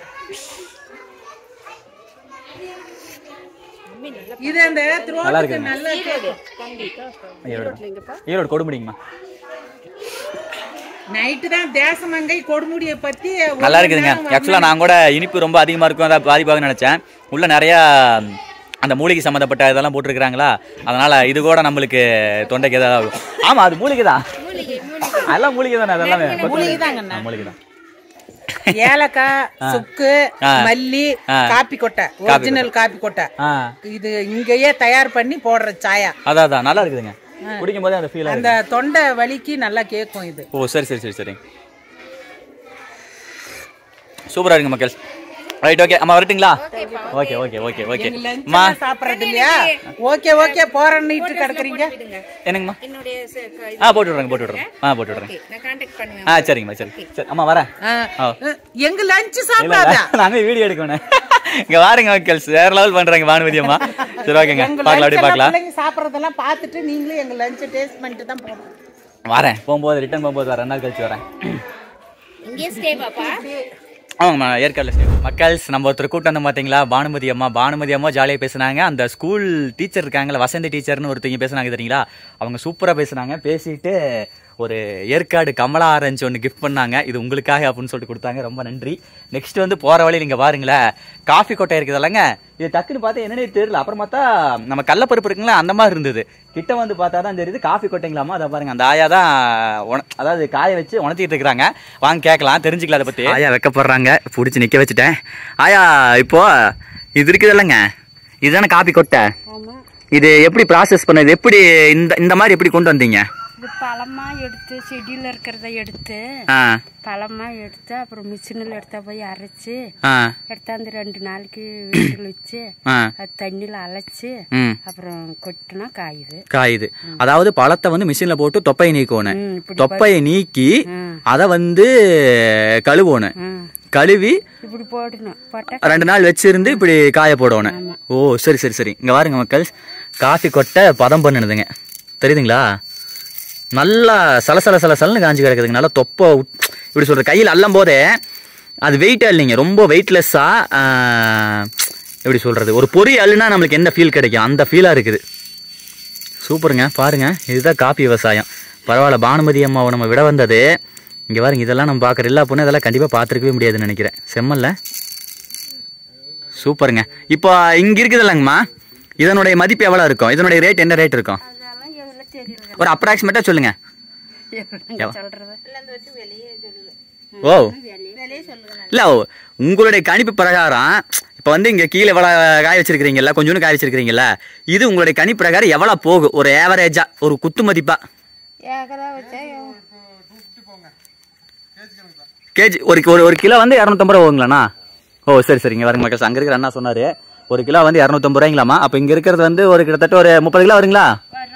இது அந்த நல்லா த்ரோட்டுக்கு இருக்குங்க. நல்ல ஈரோடு ஈரோடு கொடுமுடிங்கம்மா நைட்டு தான் தேசமங்கை கொடுமுடியை பத்தி ஒரு நல்லா இருக்குதுங்க மணி நேரம் ஆக்சுவலாக நான் கூட இனிப்பு ரொம்ப அதிகமாக இருக்கும் அதான் பாதிப்பாக நினச்சேன் உள்ள நிறையா அந்த மூலிகை சம்மந்தப்பட்ட இதெல்லாம் போட்டிருக்கிறாங்களா அதனால இது கூட நம்மளுக்கு தொண்டைக்கு ஏதாவது ஆகும் ஆமா அது மூலிகை தான் அதெல்லாம் மூலிகை தானே அதெல்லாமே மூலிகை தாங்கண்ணா. ஆ, மூலிகை தான் ஏலக்காய் சுக்கு ஆ. மல்லி ஆ. காப்பி கொட்டை ஒரிஜினல் காப்பி கொட்டை ஆ இது இங்கேயே தயார் பண்ணி போடுற சாயா அதான் அதான் நல்லா இருக்குதுங்க குடிக்கும் போதே அந்த ஃபீல் அந்த தொண்டை வலிக்கு நல்லா கேட்கும் இது ஓ சரி சரி சரி சரி சூப்பரா இருக்கு மக்கள் ரைட் ஓகே அம்மா வரட்டுங்களா okay okay okay okay lunch அம்மா சாப்பிடுறது இல்லையா ஓகே ஓகே போறேன்னு கிடக்குறீங்க என்னங்கம்மா என்னுடைய ச- க- இது- ஆ போட்டு விட்றேங்க போட்டு விட்றேன் ஆ போட்டு விட்றேன் Okay, நான் கான்டாக்ட் பண்ணுவேன் ஆ சரிங்கம்மா சரி சரி அம்மா வரேன் ஆ, ஆ. எங்க லஞ்ச் இல்ல சாப்பிடாத இல்ல, நாங்க வீடியோ எடுக்கணும் இங்க வாருங்க மக்கள் வேற லெவல் பண்றாங்க பானுமதி அம்மா சரி ஓகேங்க எங்க பார்க்கலாம் lunch அப்படியே எல்லாம் பார்க்கலாம் பிள்ளைங்க சாப்பிடறதெல்லாம் பார்த்துட்டு நீங்களும் எங்க லஞ்ச் டேஸ்ட் பண்ணிட்டு தான் போகணும் வரேன் போகும்போது ரிட்டர்ன் போகும்போது வரேன் ரெண்டு நாள் கழிச்சு வரேன் இங்கே ஸ்டே பாப்பா ஆமாம்மா ஏற்காடில் ஸ்டே மக்கள்ஸ் நம்ம ஒருத்தர் கூட்டம் வந்து பார்த்தீங்களா பானுமதி அம்மா பானுமதி அம்மா ஜாலியாக பேசுனாங்க அந்த ஸ்கூல் டீச்சர் இருக்காங்களா வசந்தி டீச்சர்னு ஒருத்தங்க பேசுனாங்க தெரியுங்களா அவங்க சூப்பராக பேசுனாங்க பேசிட்டு ஒரு ஏற்காடு கமலா ஆரஞ்சு ஒன்று கிஃப்ட் பண்ணாங்க இது உங்களுக்காக அப்படின்னு சொல்லிட்டு கொடுத்தாங்க ரொம்ப நன்றி நெக்ஸ்ட் வந்து போகிற வழி நீங்கள் பாருங்களேன் காஃபி கொட்டை இருக்குது இல்லைங்க இது டக்குன்னு பார்த்தா என்னன்னே தெரியல அப்புறம் பார்த்தா நம்ம கடலப்பருப்பு இருக்குங்களா அந்த மாதிரி இருந்தது கிட்ட வந்து பார்த்தா தான் தெரியுது காஃபி கொட்டைங்களாமா அதை பாருங்க அந்த ஆயா தான் உண- அதாவது காய வச்சு உணர்த்திட்டு இருக்கிறாங்க வாங்க கேட்கலாம் தெரிஞ்சுக்கலாம் அதை பற்றி ஆயா வைக்கப்படுறாங்க பிடிச்சி நிற்க வச்சுட்டேன் ஆயா இப்போ இது இருக்குது இல்லைங்க இதுதானே காப்பி கொட்டை இது எப்படி ப்ராசஸ் பண்ணது எப்படி இந்த இந்த மாதிரி எப்படி கொண்டு வந்தீங்க இது பழமா எடுத்து செடியில் இருக்கிறத எடுத்து ஆ பழமா எடுத்து அப்புறம் மிஷினில் எடுத்தா போய் அரைச்சி ஆ எடுத்தாந்து ரெண்டு நாளைக்கு வீட்டில் வச்சு ஆ அது தண்ணியில் அழைச்சி ம் அப்புறம் கொட்டினா காயுது காயுது அதாவது பழத்தை வந்து மிஷினில் போட்டு தொப்பையை நீக்கணும் ம், இப்படி தொப்பையை நீக்கி ம். அதை வந்து கழுவணும் ம் கழுவி இப்படி போடணும் போட்டா ரெண்டு நாள் வச்சிருந்து இப்படி காய போடணும் ஓ சரி சரி சரி இங்க பாருங்க மக்கள் காஃபி கொட்டை பதம் பண்ணுதுங்க தெரியுதுங்களா நல்லா சலசல சலசலன்னு காஞ்சி கிடக்குதுங்க நல்லா தொப்பை உட்- இப்படி சொல்ற கையில் அள்ளும் போதே அது வெயிட்டா இல்லைங்க ரொம்ப வெயிட்லெஸ்ஸா எப்படி சொல்றது ஒரு பொறி அள்ளுனா நம்மளுக்கு என்ன ஃபீல் கிடைக்கும் அந்த ஃபீலா இருக்குது சூப்பருங்க பாருங்க இதுதான் காப்பி விவசாயம் பரவாயில்ல பானுமதி அம்மாவை நம்ம விட வந்தது இங்க பாருங்க இதெல்லாம் நம்ம பார்க்குற எல்லா பொண்ணு இதெல்லாம் கண்டிப்பா பார்த்துருக்கவே முடியாதுன்னு நினைக்கிறேன் செம்மல்ல சூப்பருங்க இப்போ இங்க இருக்குது இல்லைங்கம்மா இதனுடைய மதிப்பு எவ்வளவு இருக்கும் இதனுடைய ரேட் என்ன ரேட் இருக்கும் அதெல்லாம் எவ்வளோ தெரியல ஒரு அப்ராக்சிமேட்டா சொல்லுங்க எப்படிங்க சொல்றது ஓ இல்ல ஓ, உங்களுடைய கணிப்பு பிரகாரம் இப்ப வந்து இங்க கீழே எவ்வளவு காய வச்சிருக்கீங்கல்ல கொஞ்சோண்டு காய வச்சிருக்கீங்கல்ல இது உங்களுடைய கணிப்பு பிரகாரம் எவ்வளவு போகும் ஒரு ஏவரேஜா ஒரு குத்து மதிப்பா ஏக்கரா வச்சா கேஜி ஒரு ஒரு ஒரு கிலோ வந்து இரநூத்தம்பது ரூபா போகுங்களாண்ணா ஓ சரி சரிங்க வரங்க மக்கள் அங்கே இருக்கிற அண்ணா சொன்னார் ஒரு கிலோ வந்து இரநூத்தம்பது ரூபாய்ங்களாமா அப்போ இங்கே இருக்கிறது வந்து ஒரு கிட்டத்தட்ட ஒரு முப்பது கிலோ வருங்களா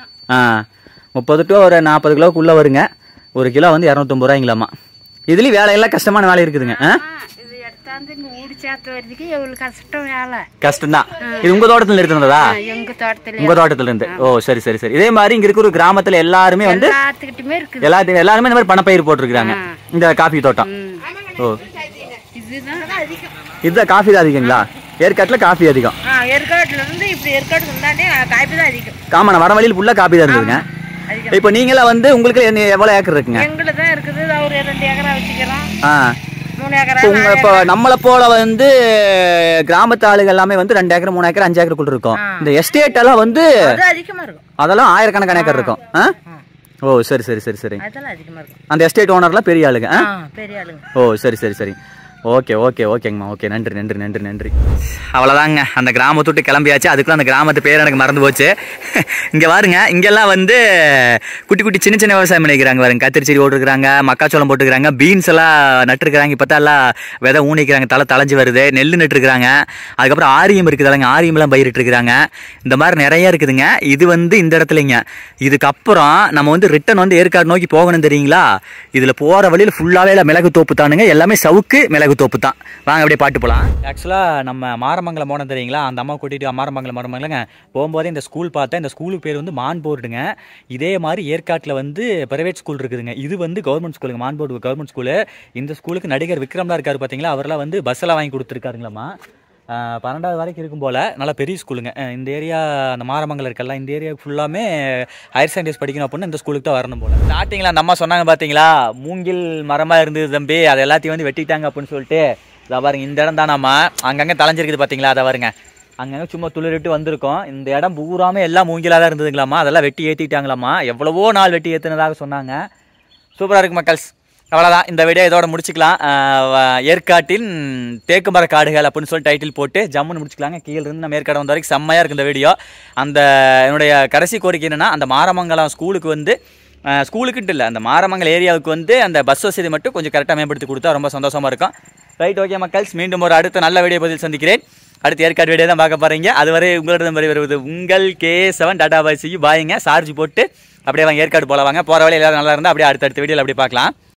ஆ முப்பது டு ஒரு நாற்பது கிலோக்குள்ளே வருங்க ஒரு கிலோ வந்து இரநூத்தம்பது ரூபாய்ங்களாமா இதுலேயும் வேலையெல்லாம் கஷ்டமான வேலை இருக்குதுங்க ஆ இது எடுத்தாந்து நூறு சேர்த்து வர்றதுக்கு எவ்வளோ கஷ்டம் வேலை கஷ்டம்தான் இது உங்கள் தோட்டத்தில் இருந்ததா எங்க தோட்டத்துல உங்கள் தோட்டத்துல இருந்து ஓ சரி சரி சரி இதே மாதிரி இங்கே இருக்கிற ஒரு கிராமத்தில் எல்லாருமே வந்து எல்லாத்துக்கிட்டுமே இருக்குது எல்லாத்தையும் எல்லாருமே இந்த மாதிரி பணப்பயிர் போட்டிருக்கிறாங்க இந்த காஃபி தோட்டம் ஓ இதுதான் அதிகம் இதுதான் காஃபி தான் அதிகங்களா ஏற்காட்டில் காஃபி அதிகம் ஆ ஏற்காட்டுல இருந்து இப்படி ஏற்காடு வந்தாண்டே காய்ப்பு தான் அதிகம் ஆமாண்ணா வர வழியில் ஃபுல்லாக காப்பி தான் இருந்ததுங்க இப்போ நீங்களாம் வந்து உங்களுக்கு என்ன எவ்வளோ ஏக்கர் இருக்குங்க எங்களுக்கு தான் இருக்குது இது ஒரு ரெண்டு ஏக்கரா வச்சுக்கிறோம் ஆ மூணு ஏக்கரா இப்போ உங்க இப்போ நம்மளை போல வந்து கிராமத்து ஆளுங்க எல்லாமே வந்து ரெண்டு ஏக்கர் மூணு ஏக்கர் அஞ்சு ஏக்கருக்குள்ள இருக்கும் இந்த எஸ்டேட் எல்லாம் வந்து அது அதிகமா இருக்கும் அதெல்லாம் ஆயிரக்கணக்கான ஏக்கர் இருக்கும் ஆ ஓ சரி சரி சரி சரி அதெல்லாம் அதிகமா இருக்கும் அந்த எஸ்டேட் ஓனர்லாம் பெரிய ஆளுங்க ஆ ஆ பெரிய ஆளுங்க ஓ சரி சரி சரி ஓகே ஓகே ஓகேங்கம்மா ஓகே நன்றி நன்றி நன்றி நன்றி அவ்வளோதாங்க அந்த கிராமத்தை விட்டு கிளம்பியாச்சு அதுக்குள்ள அந்த கிராமத்து பேர் எனக்கு மறந்து போச்சு இங்கே பாருங்க இங்கெல்லாம் வந்து குட்டி குட்டி சின்ன சின்ன விவசாயம் பண்ணிக்கிறாங்க பாருங்க கத்திரி செடி போட்டுருக்காங்க மக்காச்சோளம் போட்டுருக்காங்க பீன்ஸ் எல்லாம் நட்டுருக்காங்க இப்போ தான் எல்லாம் விதை ஊனிக்கிறாங்க தலை தளைஞ்சு வருது நெல் நட்டுருக்காங்க அதுக்கப்புறம் ஆரியம் இருக்குது இல்லைங்க ஆரியம்லாம் பயிரிட்டுருக்காங்க இந்த மாதிரி நிறைய இருக்குதுங்க இது வந்து இந்த இடத்துலங்க இதுக்கப்புறம் நம்ம வந்து ரிட்டன் வந்து ஏற்காடு நோக்கி போகணும் தெரியுங்களா இதில் போகிற வழியில் ஃபுல்லாகவே மிளகு தோப்பு தானுங்க எல்லாமே சவுக்கு மிளகு தோப்பு தான் வாங்க அப்படியே பாட்டு போகலாம் ஆக்சுவலாக நம்ம மாரமங்கலம் போனோம் தெரியுங்களா அந்த அம்மா கூட்டிகிட்டு மாரமங்கலம் மாரமங்கலங்க போகும்போதே இந்த ஸ்கூல் பார்த்தேன் இந்த ஸ்கூலுக்கு பேர் வந்து மான் போர்டுங்க இதே மாதிரி ஏற்காட்டில் வந்து பிரைவேட் ஸ்கூல் இருக்குதுங்க இது வந்து கவர்மெண்ட் ஸ்கூலுங்க மான் போர்டு கவர்மெண்ட் ஸ்கூலு இந்த ஸ்கூலுக்கு நடிகர் விக்ரம்லாம் இருக்காரு பார்த்தீங்களா அவரெல்லாம் வந்து பஸ்ஸெல்லாம் வாங்கி கொடுத்துருக்காருங்களாம்மா ஆஹ் பன்னெண்டாவது வரைக்கும் இருக்கும் போல் நல்லா பெரிய ஸ்கூலுங்க அஹ் இந்த ஏரியா அந்த மாரமங்கலம் இருக்கல்ல இந்த ஏரியா ஃபுல்லாமே ஹையர் செகண்டரிஸ் படிக்கணும் அப்படின்னு இந்த ஸ்கூலுக்கு தான் வரணும் போல ஸ்டார்டிங்கில் அந்த அம்மா சொன்னாங்க பார்த்தீங்களா மூங்கில் மரமாக இருந்தது தம்பி அதை எல்லாத்தையும் வந்து வெட்டிட்டாங்க அப்படின்னு சொல்லிட்டு இதை பாருங்க இந்த இடம் தானாம்மா அங்கங்கே தலைஞ்சிருக்குது பார்த்தீங்களா அதை பாருங்க அங்கங்க சும்மா துளிரிட்டு வந்திருக்கோம் இந்த இடம் பூராமே எல்லாம் மூங்கிலாக தான் இருந்ததுங்களாமா அதெல்லாம் வெட்டி ஏற்றிட்டாங்களாமா எவ்வளவோ நாள் வெட்டி ஏற்றுனதாக சொன்னாங்க சூப்பராக இருக்கு மக்கள்ஸ் அவ்வளோதான் இந்த வீடியோ இதோட முடிச்சுக்கலாம் ஆஹ் வ- ஏற்காட்டின் தேக்கு மர காடுகள் அப்படின்னு சொல்லி டைட்டில் போட்டு ஜம்முன்னு முடிச்சுக்கலாங்க கீழ இருந்து நம்ம ஏற்காடு வந்த வரைக்கும் செம்மையாக இருக்கு இந்த வீடியோ அந்த என்னுடைய கடைசி கோரிக்கை என்னன்னா அந்த மாரமங்கலம் ஸ்கூலுக்கு வந்து ஆஹ் ஸ்கூலுக்குன்ட்டு இல்லை அந்த மாரமங்கலம் ஏரியாவுக்கு வந்து அந்த பஸ் வசதி மட்டும் கொஞ்சம் கரெக்டாக மேம்படுத்தி கொடுத்தா ரொம்ப சந்தோஷமா இருக்கும் ரைட் ஓகே மக்கள்ஸ் மீண்டும் ஒரு அடுத்த நல்ல வீடியோ பதில் சந்திக்கிறேன் அடுத்து ஏற்காடு வீடியோ தான் பார்க்க போறீங்க அதுவரை உங்களிடம் வரை வருவது உங்கள் கே செவன் டாடா பாய் செய்யும் பாயுங்க சார்ஜ் போட்டு அப்படியே வாங்க ஏற்காடு போல வாங்க போகிற வழி எல்லாரும் நல்லா இருந்தால் அப்படியே அடுத்தடுத்த வீடியோவில் அப்படியே பார்க்கலாம்